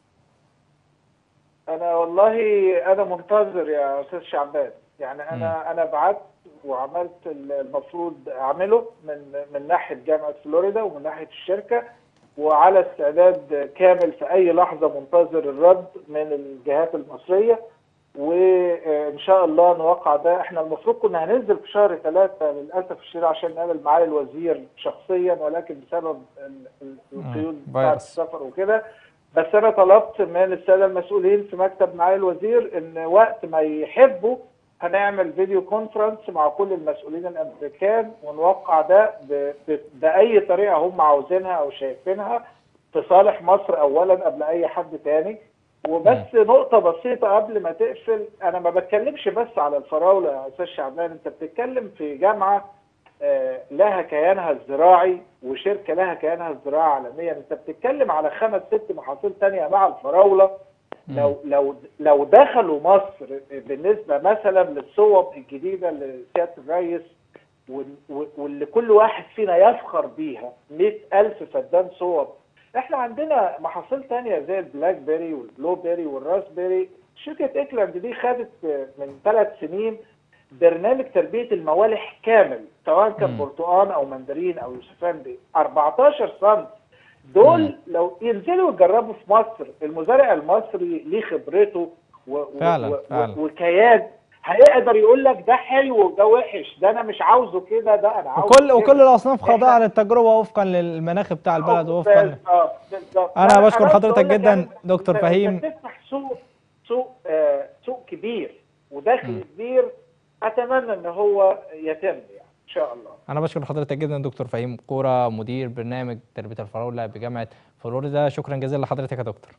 انا والله انا منتظر يا استاذ شعبان يعني انا انا بعت وعملت المفروض اعمله من من ناحيه جامعه فلوريدا ومن ناحيه الشركه وعلى استعداد كامل في اي لحظه منتظر الرد من الجهات المصريه وان شاء الله نوقع ده احنا المفروض كنا هننزل في شهر ثلاثة للاسف الشديد عشان نقابل معالي الوزير شخصيا ولكن بسبب ال- ال- القيود بتاعت فيروس. السفر وكده بس انا طلبت من الساده المسؤولين في مكتب معالي الوزير ان وقت ما يحبوا هنعمل فيديو كونفرنس مع كل المسؤولين الامريكان ونوقع ده ب- ب- باي طريقه هم عاوزينها او شايفينها في صالح مصر اولا قبل اي حد تاني وبس نقطه بسيطه قبل ما تقفل انا ما بتكلمش بس على الفراوله يا استاذ شعبان انت بتتكلم في جامعه آه، لها كيانها الزراعي وشركه لها كيانها الزراعي عالميا انت بتتكلم على خمس ست محاصيل تانية مع الفراوله لو لو لو دخلوا مصر بالنسبه مثلا للصوب الجديده لسياده الرئيس وال- واللي كل واحد فينا يفخر بيها 100000 فدان صوب احنا عندنا محاصيل تانية زي البلاك بيري والبلو بيري والراسبيري شركة ايكلاند دي خدت من ثلاث سنين برنامج تربية الموالح كامل سواء كان مم. برتقان او مندرين او يوسفندي 14 سم دول مم. لو ينزلوا يجربوا في مصر المزارع المصري ليه خبرته و و فعلا، و فعلا. و وكيان هيقدر يقول لك ده حلو وده وحش ده انا مش عاوزه كده ده انا عاوزه وكل كده. وكل الأصناف خاضعة إحنا- للتجربة وفقا للمناخ بتاع البلد ووفقا ل- اه بالظبط أنا ف- بشكر بس حضرتك بقول لك جداً يعني دكتور أنت- فهيم. أنت بتفتح سوق سوق آه سوق كبير ودخل مم. كبير اتمنى ان هو يتم يعني ان شاء الله أنا بشكر حضرتك جدا دكتور فهيم قورة مدير برنامج تربية الفراولة بجامعة فلوريدا شكرا جزيلا لحضرتك يا دكتور.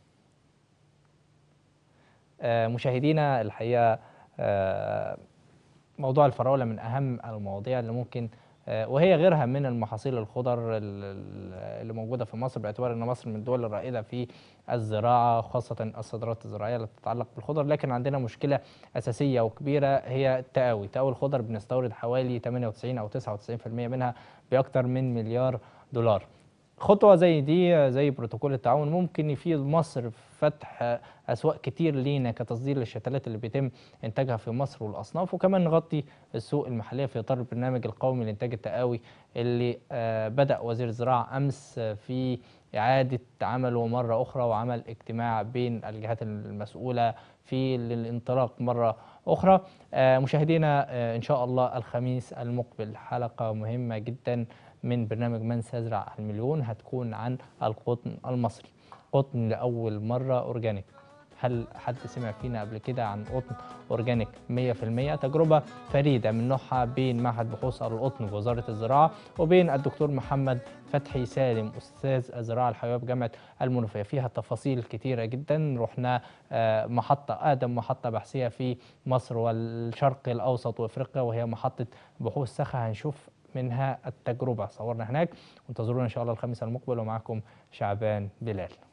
آه، مشاهدينا الحقيقة آه، موضوع الفراولة من أهم المواضيع اللي ممكن آه، وهي غيرها من المحاصيل الخضر ال- ال- اللي موجوده في مصر باعتبار ان مصر من الدول الرائده في الزراعه خاصه الصادرات الزراعيه التي تتعلق بالخضر لكن عندنا مشكله اساسيه وكبيره هي التقاوي، تقاوي الخضر بنستورد حوالي 98 او 99% منها باكثر من مليار دولار. خطوة زي دي زي بروتوكول التعاون ممكن يفيد مصر في فتح أسواق كتير لينا كتصدير للشتلات اللي بيتم إنتاجها في مصر والأصناف وكمان نغطي السوق المحلية في إطار البرنامج القومي لإنتاج التقاوي اللي آه، بدأ وزير الزراعة أمس آه، في إعادة عمله مرة أخرى وعمل اجتماع بين الجهات المسؤولة في للانطلاق مرة أخرى آه، مشاهدينا آه، إن شاء الله الخميس المقبل حلقة مهمة جدا من برنامج من سيزرع المليون هتكون عن القطن المصري قطن لأول مرة أورجانيك هل حد سمع فينا قبل كده عن قطن أورجانيك 100% تجربة فريدة من نوعها بين معهد بحوث القطن بوزارة الزراعة وبين الدكتور محمد فتحي سالم أستاذ الزراعة الحيوية بجامعة المنوفية فيها تفاصيل كتيرة جدا رحنا آه، محطة أقدم محطة بحثية في مصر والشرق الأوسط وإفريقيا وهي محطة بحوث سخا هنشوف منها التجربة صورنا هناك وانتظرونا إن شاء الله الخميس المقبل ومعكم شعبان بلال